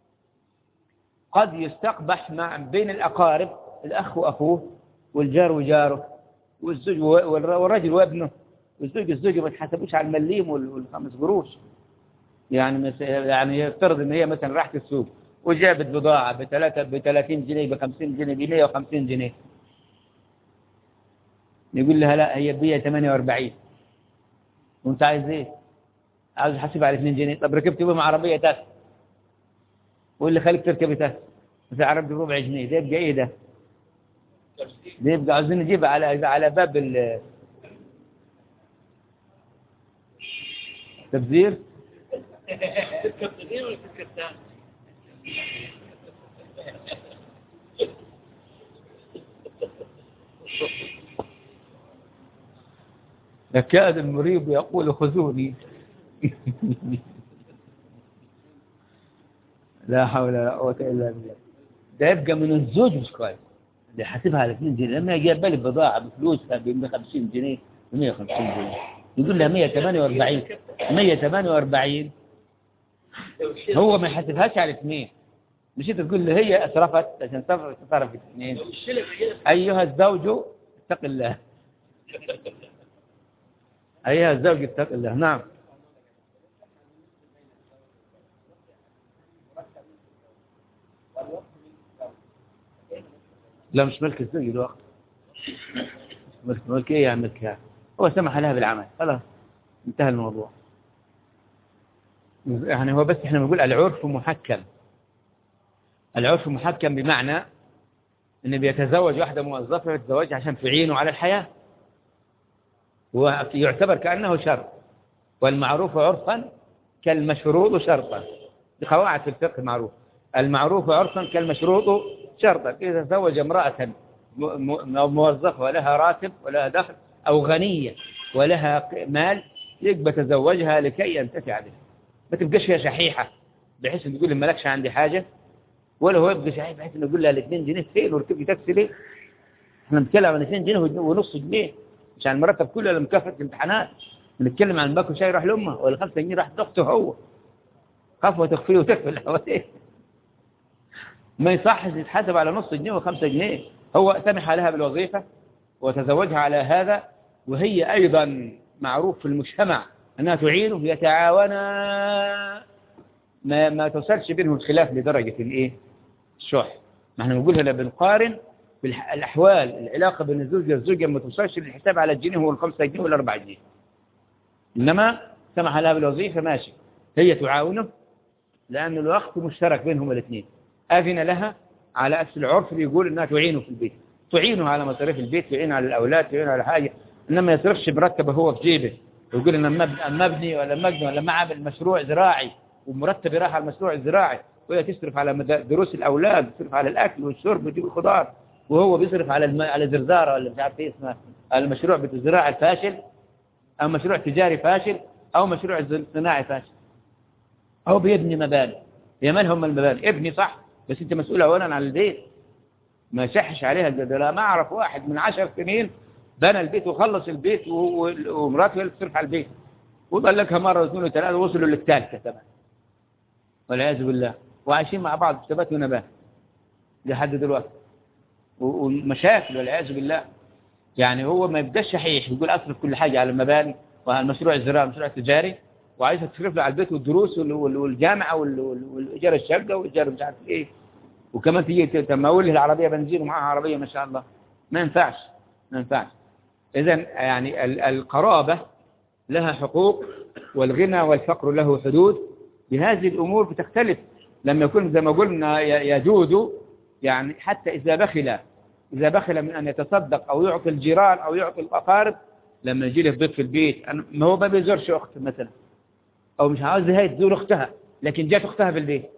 قد يستقبح مع بين الاقارب الاخ واخوه والجار وجاره والزوج والرجل وابنه والزوج الزوجة ما تحسبوش على المليم والخمس قروش يعني مس- يعني يفترض ان هي مثلا راحت السوق وجابت بضاعة بثلاثة ب 30 جنيه ب 50 جنيه ب 150 جنيه يقول لها لا هي ب 148 وانت عايز ايه؟ عاوز احاسبها على 2 جنيه طب ركبت بهم عربية تاكسي واللي خليك تركبي تاكسي في عربية بربع جنيه ده يبقى ايه ده؟ ده يبقى عاوزين نجيبها على على باب ال تبذير تركب تغيير ولا تركب ثاني؟ يكاد المريب يقول خذوني لا حول ولا قوة إلا بالله ده يبقى من الزوج مش كويس اللي حاسبها على 2 جنيه لما يجي بالي بضاعة بفلوسها ب 150 جنيه ب 150 جنيه يقول لها 148 148 هو ما يحاسبهاش على اثنين مش انت تقول له هي اسرفت عشان تصرف تصرف في اثنين الشلة هي ايها الزوج اتق الله ايها الزوج اتق الله نعم لا مش ملك الزوج الوقت ملك ملك ايه يعني ملكها هو سمح لها بالعمل خلاص انتهى الموضوع يعني هو بس احنا بنقول العرف محكم العرف محكم بمعنى ان بيتزوج واحدة موظفة يتزوجها عشان تعينه على الحياة ويعتبر كأنه شرط والمعروف عرفا كالمشروط شرطا دي قواعد في الفقه معروف المعروف عرفا كالمشروط شرطا إذا تزوج امرأة م- م- موظفة ولها راتب ولها دخل أو غنية ولها ق- مال يبقى تزوجها لكي ينتفع بها ما تبقاش هي شحيحة بحيث ان تقول لي مالكش عندي حاجة ولا هو يبقى شحيح بحيث انه يقول لها الاثنين جنيه فين وركبي تاكسي ليه احنا بنتكلم عن 2 جنيه ونص جنيه مش عن المرتب كله ولا مكافأة الامتحانات بنتكلم عن باكو شاي راح لامه ولا 5 جنيه راح لاخته هو خاف وتخفيه وتقفل حواليه ما يصحش يتحاسب على نص جنيه و5 جنيه هو سمح لها بالوظيفة وتزوجها على هذا وهي أيضا معروف في المجتمع أنها تعينه يتعاونا ما, ما توصلش بينهم الخلاف لدرجة الإيه الشح ما احنا بنقول هنا بنقارن بالأحوال العلاقة بين الزوج والزوجة ما توصلش للحساب على الجنيه هو الخمسة جنيه ولا أربعة جنيه إنما سمح لها بالوظيفة ماشي هي تعاونه لأن الوقت مشترك بينهم الاثنين أذن لها على أساس العرف بيقول إنها تعينه في البيت تعينه على مصاريف البيت تعينه على الأولاد تعينه على حاجة إنما ما يصرفش مرتبه هو في جيبه ويقول إن أما أما ابني ولا أما ابني ولا ما عامل مشروع زراعي ومرتب راح على المشروع الزراعي وهي تصرف على مدا- دروس الأولاد تصرف على الأكل والشرب وتجيب الخضار وهو بيصرف على الم... على زرزارة ولا مش عارف ايه اسمها على المشروع الزراعي الفاشل أو مشروع تجاري فاشل أو مشروع ز- صناعي فاشل أو بيبني مباني يا من هم المباني ابني صح بس أنت مسؤول أولا عن البيت ما يشحش عليها ده ده لا ما أعرف واحد من عشر سنين بنى البيت وخلص البيت و- و- ومراته هي اللي تصرف على البيت وطلقها مرة واثنين وثلاثة وصلوا للثالثة كمان والعياذ بالله وعايشين مع بعض في ثبات ونبات لحد دلوقتي و- ومشاكل والعياذ بالله يعني هو ما يبقاش شحيح يقول اصرف كل حاجه على المباني وعلى المشروع الزراعي والمشروع التجاري وعايزها تصرف له على البيت والدروس وال- وال- والجامعه وال- وال- والايجار الشقه وايجار مش عارف ايه وكمان تيجي تمول له العربيه بنزين ومعها عربيه ما شاء الله ما ينفعش ما ينفعش اذا يعني ال- القرابه لها حقوق والغنى والفقر له حدود بهذه الامور بتختلف لما يكون زي ما قلنا ي- يجود يعني حتى اذا بخل إذا بخل من أن يتصدق أو يعطي الجيران أو يعطي الأقارب لما يجي له ضيف في البيت أنا- ما هو ما بيزورش أخته مثلا أو مش عاوز هي تزور أختها لكن جات أختها في البيت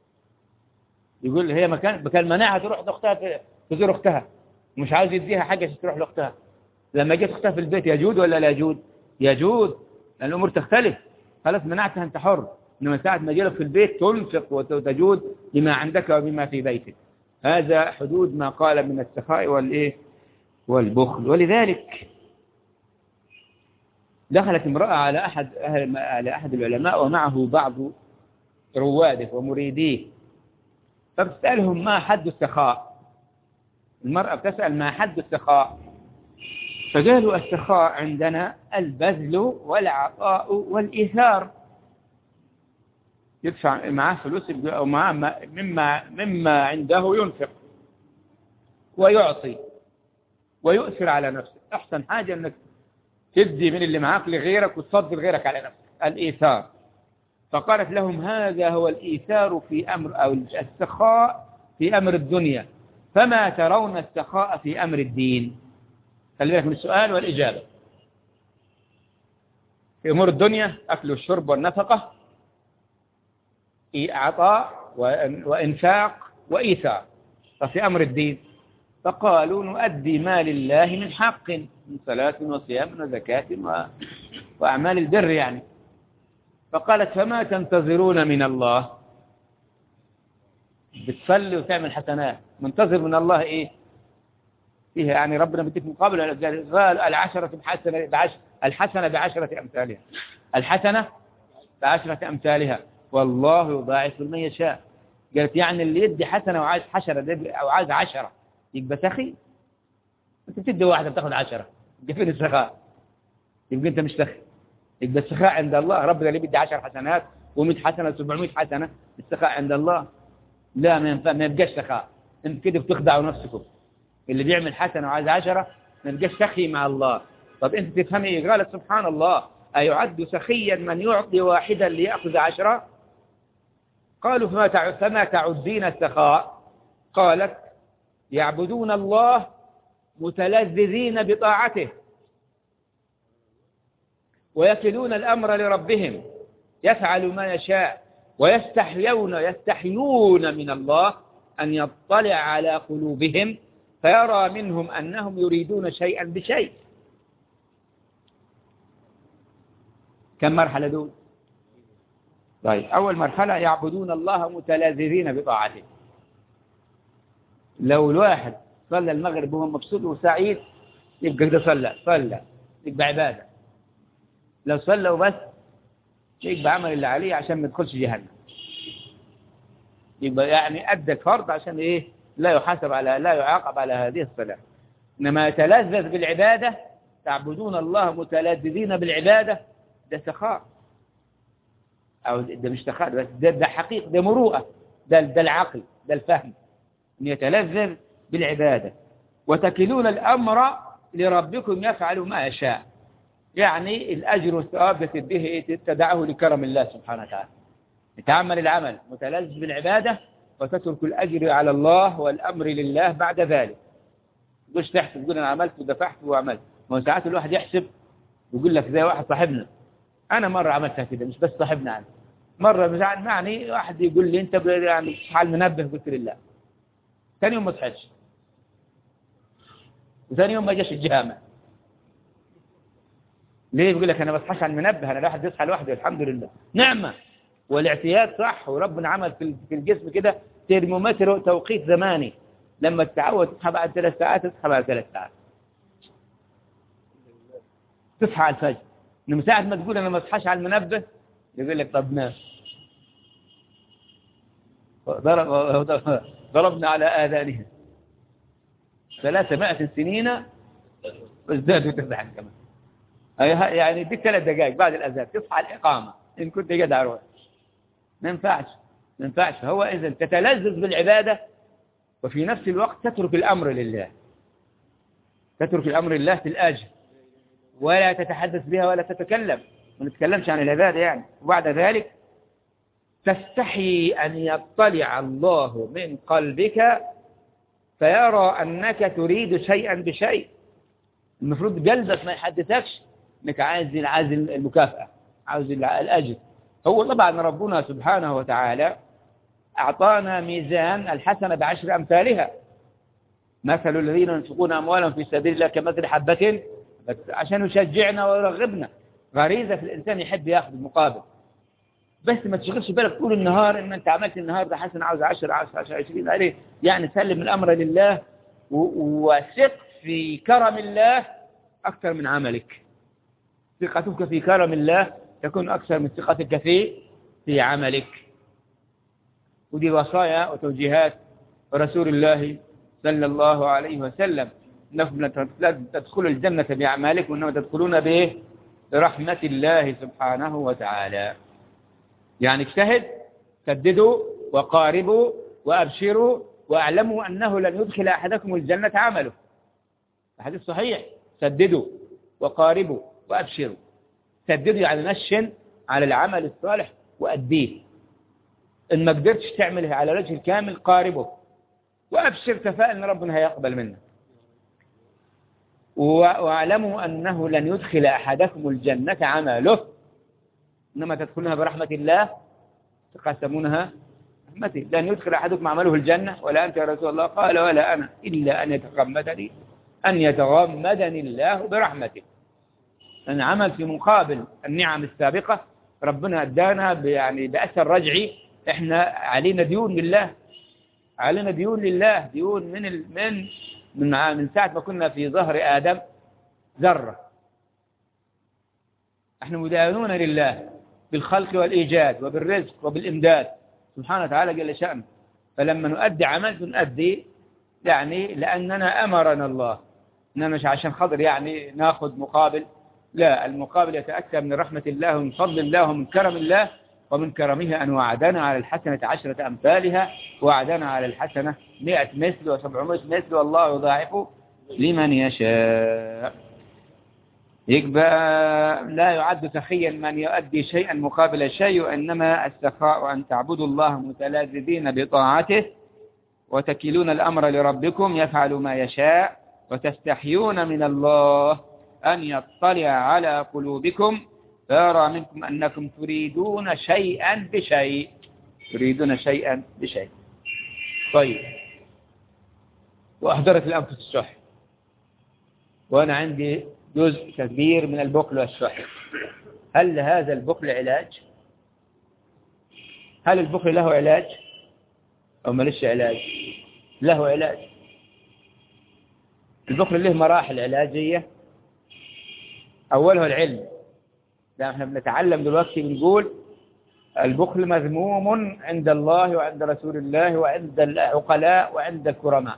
يقول هي مكان مكان منعها تروح لأختها في- تزور أختها ومش عاوز يديها حاجة عشان تروح لأختها لما جت أختها في البيت يجود ولا لا يجود يجود لأن الأمور تختلف خلاص منعتها أنت حر إنما ساعة ما يجيلك في البيت تنفق وتجود بما عندك وبما في بيتك هذا حدود ما قال من السخاء والإيه والبخل ولذلك دخلت امرأة على أحد أهل على أحد العلماء ومعه بعض رواده ومريديه فبتسألهم ما حد السخاء المرأة بتسأل ما حد السخاء فقالوا السخاء عندنا البذل والعطاء والإيثار يدفع معاه فلوس أو معاه مما, مما عنده ينفق ويعطي ويؤثر على نفسه أحسن حاجة أنك تدي من اللي معاك لغيرك وتفضل غيرك على نفسك الإيثار فقالت لهم هذا هو الإيثار في أمر أو السخاء في أمر الدنيا فما ترون السخاء في أمر الدين خلي بالك من السؤال والإجابة في أمور الدنيا أكل والشرب والنفقة عطاء وإنفاق وإيثار ففي أمر الدين فقالوا نؤدي ما لله من حق من صلاة وصيام وزكاة وأعمال البر يعني فقالت فما تنتظرون من الله بتصلي وتعمل حسنات منتظر من الله إيه فيها يعني ربنا بديك مقابل قال العشرة بحسنة بعشر الحسنة بعشرة أمثالها الحسنة بعشرة أمثالها والله يضاعف لمن يشاء قالت يعني اللي يدي حسنة وعايز حشرة أو عايز عشرة يبقى سخي انت بتدي واحدة بتاخذ عشرة يبقى فين السخاء يبقى انت مش سخي يبقى السخاء عند الله ربنا اللي بيدي 10 حسنات و100 حسنة و700 حسنة السخاء عند الله لا ما ينفع ما يبقاش سخاء انت كده بتخدعوا نفسكم اللي بيعمل حسنة وعايز عشرة ما يبقاش سخي مع الله طب انت تفهمي ايه قالت سبحان الله أيعد سخيا من يعطي واحدا ليأخذ عشرة قالوا فما فما تعدين السخاء قالت يعبدون الله متلذذين بطاعته ويكلون الأمر لربهم يفعل ما يشاء ويستحيون يستحيون من الله أن يطلع على قلوبهم فيرى منهم أنهم يريدون شيئا بشيء كم مرحلة دول طيب أول مرحلة يعبدون الله متلذذين بطاعته لو الواحد صلى المغرب وهو مبسوط وسعيد يبقى كده صلى صلى يبقى عبادة لو صلى وبس يبقى عمل اللي عليه عشان ما يدخلش جهنم يبقى يعني أدى الفرض عشان إيه لا يحاسب على لا يعاقب على هذه الصلاة إنما يتلذذ بالعبادة تعبدون الله متلذذين بالعبادة ده سخاء أو ده مش سخاء بس ده, ده حقيقة ده مروءة ده, ده العقل ده الفهم أن يتلذذ بالعبادة وتكلون الأمر لربكم يفعل ما يشاء يعني الأجر والثواب به تدعه لكرم الله سبحانه وتعالى تعمل العمل متلذذ بالعبادة وتترك الأجر على الله والأمر لله بعد ذلك مش تحسب تقول أنا عملت ودفعت وعملت ما ساعات الواحد يحسب يقول لك زي واحد صاحبنا أنا مرة عملتها كده مش بس صاحبنا عنه مرة معني واحد يقول لي أنت يعني حال منبه قلت لله ثاني يوم ما صحيتش وثاني يوم ما جاش الجامع ليه بيقول لك انا بصحاش على المنبه انا الواحد يصحى لوحده الحمد لله نعمه والاعتياد صح وربنا عمل في الجسم كده ترمومتر توقيت زماني لما تتعود تصحى بعد ثلاث ساعات تصحى بعد ثلاث ساعات تصحى على الفجر من ساعة ما تقول أنا ما اصحاش على المنبه يقول لك طب نام ضرب ضربنا على آذانهم ثلاثمائة سنين ازدادوا تسعا كمان يعني دي ثلاث دقائق بعد الأذان تصحى الإقامة إن كنت جدع روح ما ينفعش ما ينفعش هو إذا تتلذذ بالعبادة وفي نفس الوقت تترك الأمر لله تترك الأمر لله في الآجر ولا تتحدث بها ولا تتكلم ما نتكلمش عن العبادة يعني وبعد ذلك تستحي أن يطلع الله من قلبك فيرى أنك تريد شيئا بشيء المفروض قلبك ما يحدثكش انك عايز عايز المكافأة عايز الأجر هو طبعا ربنا سبحانه وتعالى أعطانا ميزان الحسنة بعشر أمثالها مثل الذين ينفقون أموالهم في سبيل الله كمثل حبة بس عشان يشجعنا ويرغبنا غريزة في الإنسان يحب يأخذ المقابل بس ما تشغلش بالك طول النهار ان انت عملت النهارده حسن عاوز 10 10 10 20 عليه يعني سلم الامر لله و- وثق في كرم الله اكثر من عملك ثقتك في كرم الله تكون اكثر من ثقتك في في عملك ودي وصايا وتوجيهات رسول الله صلى الله عليه وسلم انكم لا تدخلوا الجنة بأعمالكم وإنما تدخلون به برحمة الله سبحانه وتعالى يعني اجتهد سددوا وقاربوا وأبشروا واعلموا أنه لن يدخل أحدكم الجنة عمله الحديث صحيح سددوا وقاربوا وأبشروا سددوا يعني نشن على العمل الصالح وأديه إن ما قدرتش تعمله على وجه الكامل قاربه وأبشر تفاءل أن ربنا هيقبل منك و- واعلموا أنه لن يدخل أحدكم الجنة عمله إنما تدخلونها برحمة الله تقسمونها رحمته لن يدخل أحدكم عمله الجنة ولا أنت يا رسول الله قال ولا أنا إلا أن يتغمدني أن يتغمدني الله برحمته أن عمل في مقابل النعم السابقة ربنا أدانا ب- يعني بأثر رجعي إحنا علينا ديون لله علينا ديون لله ديون من ال... من من ع- من ساعة ما كنا في ظهر آدم ذرة احنا مدانون لله بالخلق والإيجاد وبالرزق وبالإمداد سبحانه وتعالى جل شأنه فلما نؤدي عمل نؤدي يعني لأننا أمرنا الله إننا مش عشان خاطر يعني ناخذ مقابل لا المقابل يتأتى من رحمة الله ومن فضل الله ومن كرم الله ومن كرمه أن وعدنا على الحسنة عشرة أمثالها وعدنا على الحسنة مئة مثل وسبعمائة مثل والله يضاعف لمن يشاء يبقى لا يعد سخيا من يؤدي شيئا مقابل شيء وإنما السخاء أن تعبدوا الله متلاذذين بطاعته وتكلون الأمر لربكم يفعل ما يشاء وتستحيون من الله أن يطلع على قلوبكم فيرى منكم أنكم تريدون شيئا بشيء تريدون شيئا بشيء طيب وأحضرت الأنفس الشح وأنا عندي جزء كبير من البخل والشح هل لهذا البخل علاج هل البخل له علاج أو ملش علاج له علاج البخل له مراحل علاجية أولها العلم لا احنا بنتعلم دلوقتي بنقول البخل مذموم عند الله وعند رسول الله وعند العقلاء وعند الكرماء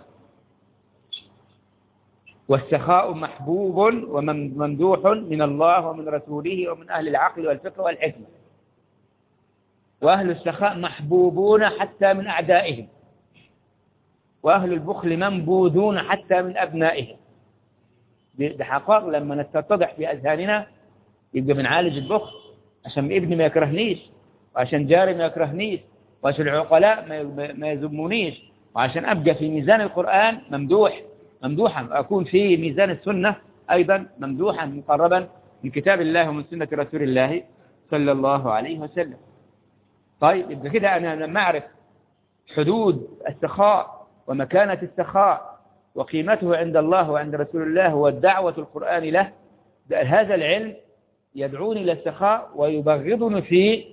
والسخاء محبوب وممدوح من الله ومن رسوله ومن أهل العقل والفقه والحكمة وأهل السخاء محبوبون حتى من أعدائهم وأهل البخل منبوذون حتى من أبنائهم ده حقائق لما تتضح في أذهاننا يبقى بنعالج البخل عشان ابني ما يكرهنيش وعشان جاري ما يكرهنيش وعشان العقلاء ما- ما يذمونيش وعشان أبقى في ميزان القرآن ممدوح ممدوحا وأكون في ميزان السنة أيضا ممدوحا مقربا من كتاب الله ومن سنة رسول الله صلى الله عليه وسلم طيب يبقى كده أنا لما أعرف حدود السخاء ومكانة السخاء وقيمته عند الله وعند رسول الله والدعوة القرآن له ده- هذا العلم يدعوني إلى السخاء ويبغضني في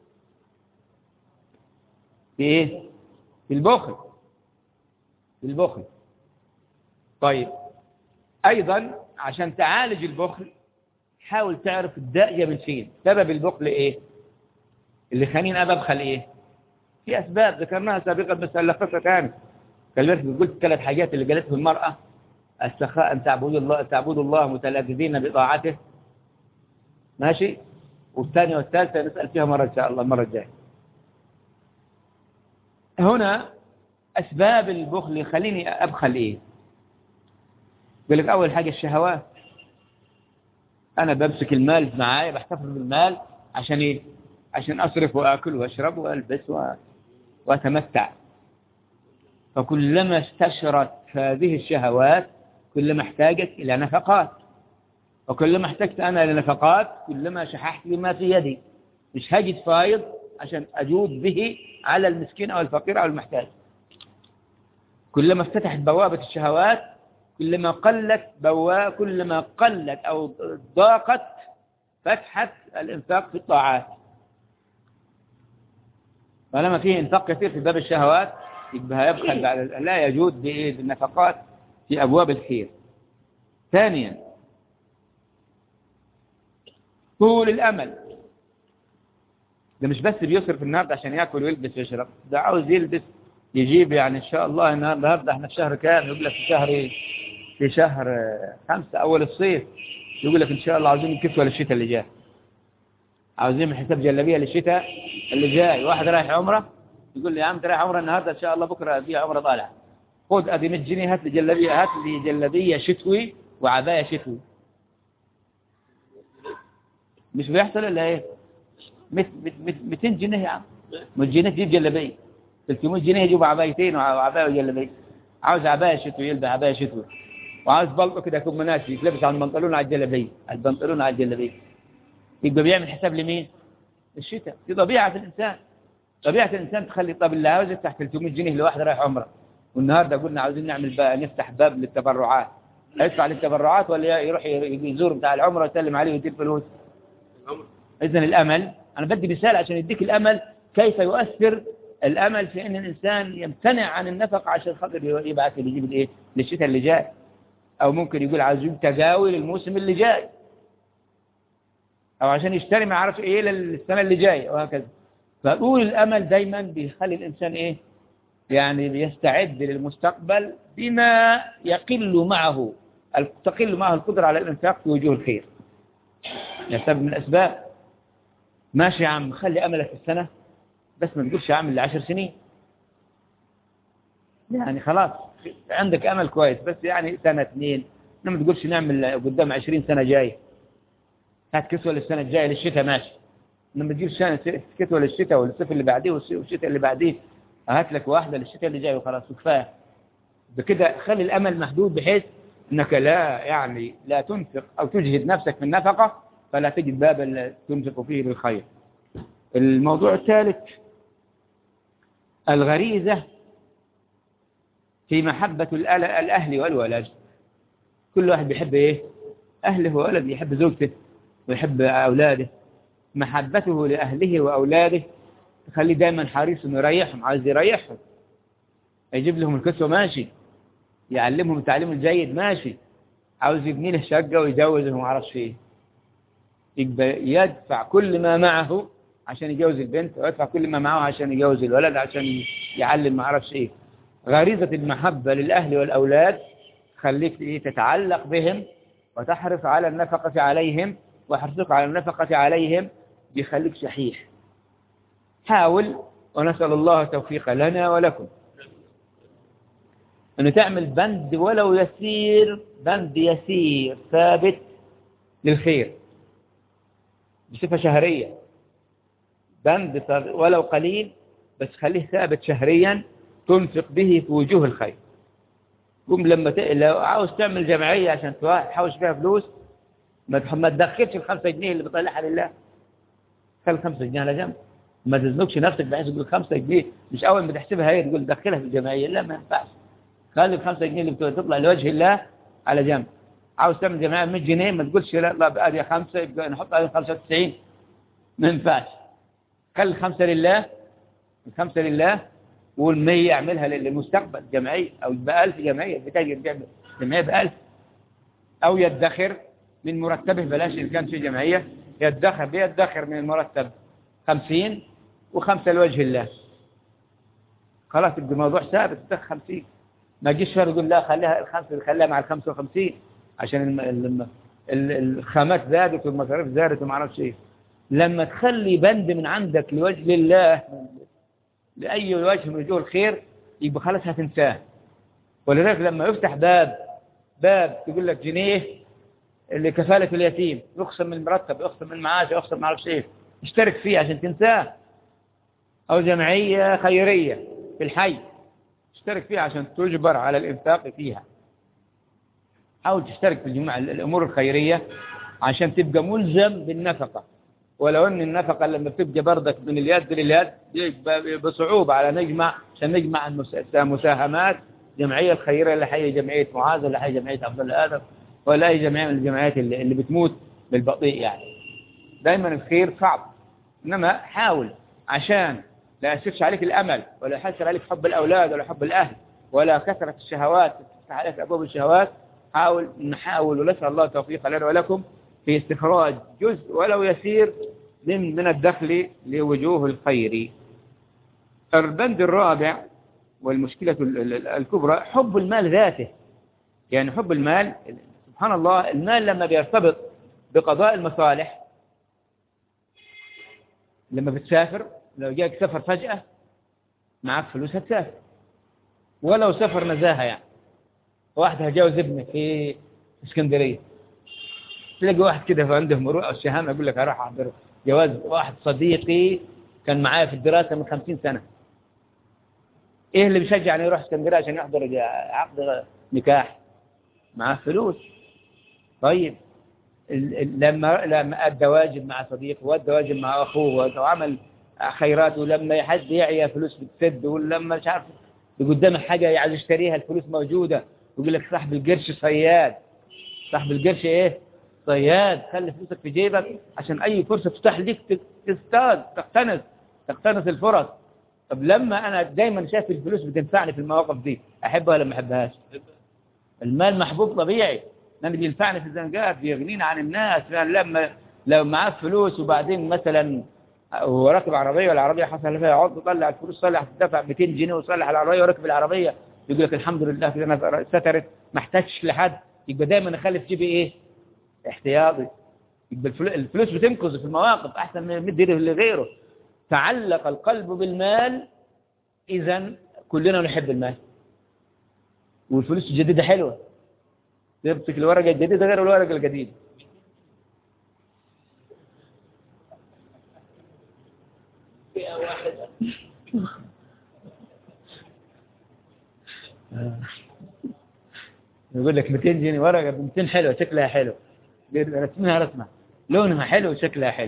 في إيه؟ في البخل في البخل طيب أيضا عشان تعالج البخل حاول تعرف الداء جاي من فين سبب البخل إيه اللي خليني أنا ببخل إيه في أسباب ذكرناها سابقا بس لخصها تاني كلمت قلت ثلاث حاجات اللي قالتها المرأة السخاء أن تعبدوا الله تعبدوا الله متلذذين بطاعته ماشي والثانية والثالثة نسأل فيها مرة إن شاء الله المرة الجاية هنا أسباب البخل يخليني أبخل إيه يقول لك أول حاجة الشهوات أنا بمسك المال معايا بحتفظ بالمال عشان إيه عشان أصرف وأكل وأشرب وألبس و... وأتمتع فكلما استشرت هذه الشهوات كلما احتاجت إلى نفقات وكلما احتجت أنا إلى نفقات كلما شححت بما في يدي مش هجد فايض عشان أجود به على المسكين أو الفقير أو المحتاج كلما افتتحت بوابة الشهوات كلما قلت بوا كلما قلت أو ضاقت فتحة الإنفاق في الطاعات طالما فيه انفاق كثير في باب الشهوات يبقى يبخل بعد لا يجود بإيه؟ بالنفقات في أبواب الخير ثانيا طول الأمل ده مش بس بيصرف النهارده عشان ياكل ويلبس ويشرب ده عاوز يلبس يجيب يعني ان شاء الله النهارده احنا في شهر كام يقول لك في شهر ايه في شهر آه، خمسة اول الصيف يقول لك ان شاء الله عاوزين كسوة للشتاء اللي جاي عاوزين من حساب جلابيه للشتاء اللي جاي واحد رايح عمره يقول لي يا عم انت رايح عمره النهارده ان شاء الله بكره في عمره طالعه خد ادي 100 جنيه هات لي جلابيه هات لي جلابيه شتوي وعبايه شتوي مش بيحصل الا ايه مت- مت- مت- 200 جنيه يا عم 100 جنيه تجيب جلابيه 300 جنيه يجيب عبايتين وعبايه وجلابيه عاوز عبايه شتوي يلبس عبايه شتوي وعاوز بلطو كده يكون مناسب يتلبس على البنطلون على الجلابيه على البنطلون على الجلابيه يبقى بيعمل حساب لمين؟ الشتاء دي طبيعه الانسان طبيعه الانسان تخلي طب اللي عاوز يفتح 300 جنيه لواحد رايح عمره والنهارده قلنا عاوزين نعمل بقى نفتح باب للتبرعات هيدفع للتبرعات ولا يروح يزور بتاع العمره ويسلم عليه ويدير فلوس إذن الأمل أنا بدي مثال عشان يديك الأمل كيف يؤثر الأمل في أن الإنسان يمتنع عن النفقة عشان خاطر يبعث اللي يجيب الإيه للشتاء اللي جاي أو ممكن يقول عايز يجيب تجاوي للموسم اللي جاي أو عشان يشتري ما عارف إيه للسنة اللي جاية وهكذا فطول الأمل دايما بيخلي الإنسان إيه يعني بيستعد للمستقبل بما يقل معه تقل معه القدرة على الإنفاق في وجوه الخير يعني سبب من الأسباب ماشي يا عم خلي أملك في السنة بس ما تقولش يا عم اللي عشر سنين يعني خلاص عندك أمل كويس بس يعني سنة اثنين ما تقولش نعمل قدام عشرين سنة جاية هات كسوة للسنة الجاية للشتاء ماشي لما تجيب سنة كسوة للشتاء والصيف اللي بعديه والشتاء اللي بعديه هات لك واحدة للشتاء اللي جاي وخلاص وكفاية بكده خلي الأمل محدود بحيث أنك لا يعني لا تنفق أو تجهد نفسك في النفقة فلا تجد بابا تنفق فيه للخير الموضوع الثالث الغريزة في محبة الأل- الأهل والولد كل واحد بيحب إيه أهله وولده يحب زوجته ويحب أولاده محبته لأهله وأولاده تخليه دايما حريص انه يريحهم عايز يريحهم يجيب لهم الكسوة ماشي يعلمهم التعليم الجيد ماشي عاوز يبني له شقة ويجوزه وما اعرفش ايه يبقى يدفع كل ما معه عشان يجوز البنت ويدفع كل ما معه عشان يجوز الولد عشان يعلم ما اعرفش ايه غريزة المحبة للأهل والأولاد خليك إيه تتعلق بهم وتحرص على النفقة عليهم وحرصك على النفقة عليهم بيخليك شحيح حاول ونسأل الله التوفيق لنا ولكم أنه تعمل بند ولو يسير بند يسير ثابت للخير بصفة شهرية بند ولو قليل بس خليه ثابت شهريا تنفق به في وجوه الخير قم لما ت... لو عاوز تعمل جمعية عشان تحوش فيها فلوس ما تح- ما تدخلش الخمسة جنيه اللي بطلعها لله خلي الخمسة جنيه على جنب ما تزنقش نفسك بحيث تقول خمسة جنيه مش أول ما تحسبها هي تقول دخلها في الجمعية لا ما ينفعش خلي الخمسة جنيه اللي بتطلع لوجه الله على جنب عاوز تعمل جمعية 100 جنيه ما تقولش لا لا بقى دي خمسة يبقى نحط عليهم 95 ما ينفعش خلي الخمسة لله الخمسة لله والمية يعملها للمستقبل جمعية أو يبقى ألف جمعية بتاجر بيعمل جمعية بألف أو يدخر من مرتبه بلاش إن كان في جمعية يدخر بيدخر من المرتب خمسين وخمسة لوجه الله خلاص يبقى الموضوع ثابت تدخل خمسين ما تجيش فرق يقول لا خليها الخمسة خليها مع الخمسة وخمسين عشان الم... الم... ال- الخامات زادت والمصاريف زادت وما اعرفش ايه لما تخلي بند من عندك لوجه الله لأي وجه من وجوه الخير يبقى خلاص هتنساه ولذلك لما يفتح باب باب تقول لك جنيه لكفالة اليتيم يخصم من المرتب يخصم من المعاش يخصم ما اعرفش ايه اشترك فيه عشان تنساه او جمعية خيرية في الحي اشترك فيها عشان تجبر على الانفاق فيها حاول تشترك في الجماعة الامور الخيرية عشان تبقى ملزم بالنفقة ولو ان النفقة لما بتبقى بردك من اليد لليد يبقى بصعوبة على نجمع عشان نجمع المس- المساهمات جمعية الخيرية اللي هي جمعية معاذ ولا هي جمعية عبد الله آدم ولا أي جمعية من الجمعيات اللي, اللي بتموت بالبطيء يعني دايما الخير صعب إنما حاول عشان لا يسفش عليك الأمل ولا يحسر عليك حب الأولاد ولا حب الأهل ولا كثرة الشهوات تفتح عليك أبواب الشهوات حاول نحاول ونسأل الله التوفيق لنا ولكم في استخراج جزء ولو يسير من من الدخل لوجوه الخير البند الرابع والمشكلة ال- ال- الكبرى حب المال ذاته يعني حب المال سبحان الله المال لما بيرتبط بقضاء المصالح لما بتسافر لو جاك سفر فجأة معك فلوس هتسافر ولو سفر نزاهة يعني واحد هجاوز ابنك في اسكندرية تلاقي واحد كده عنده مروءة والشهامة يقول لك هروح أحضر جواز واحد صديقي كان معايا في الدراسة من خمسين سنة ايه اللي بيشجعني يروح اسكندريه عشان يحضر عقد نكاح معاه فلوس طيب ال- ال- لما لما ادى واجب مع صديقه وادى واجب مع اخوه وعمل خيرات ولما حد يعيا فلوس بتسد ولما مش عارف قدامه حاجه عايز يشتريها الفلوس موجوده يقول لك صاحب القرش صياد صاحب القرش ايه صياد خلي فلوسك في جيبك عشان اي فرصه تفتح لك ت- تصطاد تقتنص تقتنص الفرص طب لما انا دايما شايف الفلوس بتنفعني في المواقف دي احبها ولا ما احبهاش المال محبوب طبيعي لانه بينفعني في الزنقات بيغنينا عن الناس يعني لما لو معاه فلوس وبعدين مثلا هو راكب عربيه والعربيه حصل فيها عطل طلع الفلوس صلح تدفع 200 جنيه وصلح العربيه وركب العربيه يقول لك الحمد لله كده انا سترت ما احتاجش لحد يبقى دايما اخلي في جيبي ايه احتياطي يبقى الفلو- الفلوس بتنقذ في المواقف احسن من مدي لغيره تعلق القلب بالمال اذا كلنا نحب المال والفلوس الجديدة حلوة تمسك الورقة الجديدة غير الورقة القديمة فئة واحدة يقول لك 200 جنيه ورقة ب 200 حلوة شكلها حلو رسمها رسمة لونها حلو وشكلها حلو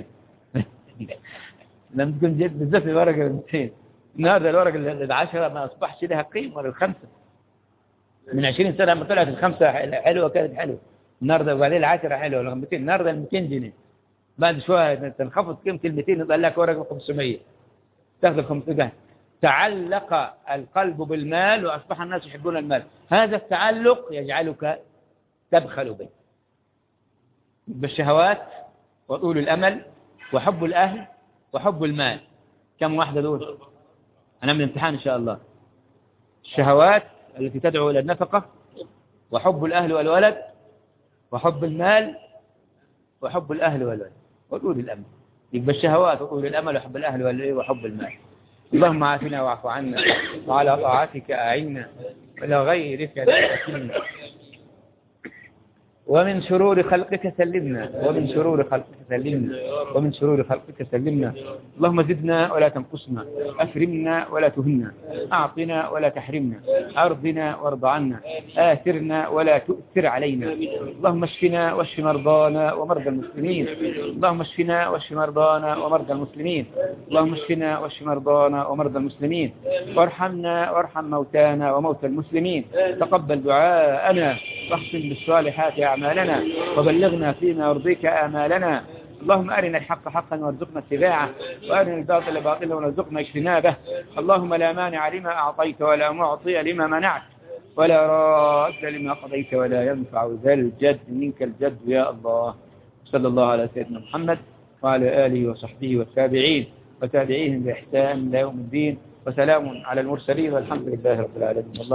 لما تكون جد بالذات الورقة ب 200 النهارده الورقة العشرة ما أصبحش لها قيمة ولا الخمسة من 20 سنة لما طلعت الخمسة حلوة كانت حلوة النهارده وبعدين العشرة حلوة ولا 200 النهارده ال 200 جنيه بعد شوية تنخفض قيمة ال 200 يطلع لك ورقة ب 500 تاخذ ال 500 تعلق القلب بالمال وأصبح الناس يحبون المال هذا التعلق يجعلك تبخل به بالشهوات وطول الأمل وحب الأهل وحب المال كم واحدة دول هنعمل امتحان إن شاء الله الشهوات التي تدعو إلى النفقة وحب الأهل والولد وحب المال وحب الأهل والولد وطول الأمل يبقى الشهوات وطول الأمل وحب الأهل والولد وحب المال اللهم عافنا واعف عنا وعلى طاعتك أعنا وإلى غيرك لا تكلنا ومن شرور خلقك سلمنا ومن شرور خلقك سلمنا ومن شرور خلقك سلمنا اللهم زدنا ولا تنقصنا أكرمنا ولا تهنا أعطنا ولا تحرمنا أرضنا وارض عنا آثرنا ولا تؤثر علينا اللهم اشفنا واشف مرضانا ومرضى المسلمين اللهم اشفنا واشف مرضانا ومرضى المسلمين اللهم اشفنا واشف مرضانا ومرضى المسلمين وارحمنا وارحم موتانا وموتى المسلمين تقبل دعاءنا واختم بالصالحات أعمالنا وبلغنا فيما يرضيك آمالنا اللهم أرنا الحق حقا وارزقنا اتباعه وأرنا الباطل باطلا وارزقنا اجتنابه اللهم لا مانع لما أعطيت ولا معطي لما منعت ولا راد لما قضيت ولا ينفع ذا الجد منك الجد يا الله صلى الله على سيدنا محمد وعلى آله وصحبه والتابعين وتابعيهم بإحسان إلى يوم الدين وسلام على المرسلين والحمد لله رب العالمين الله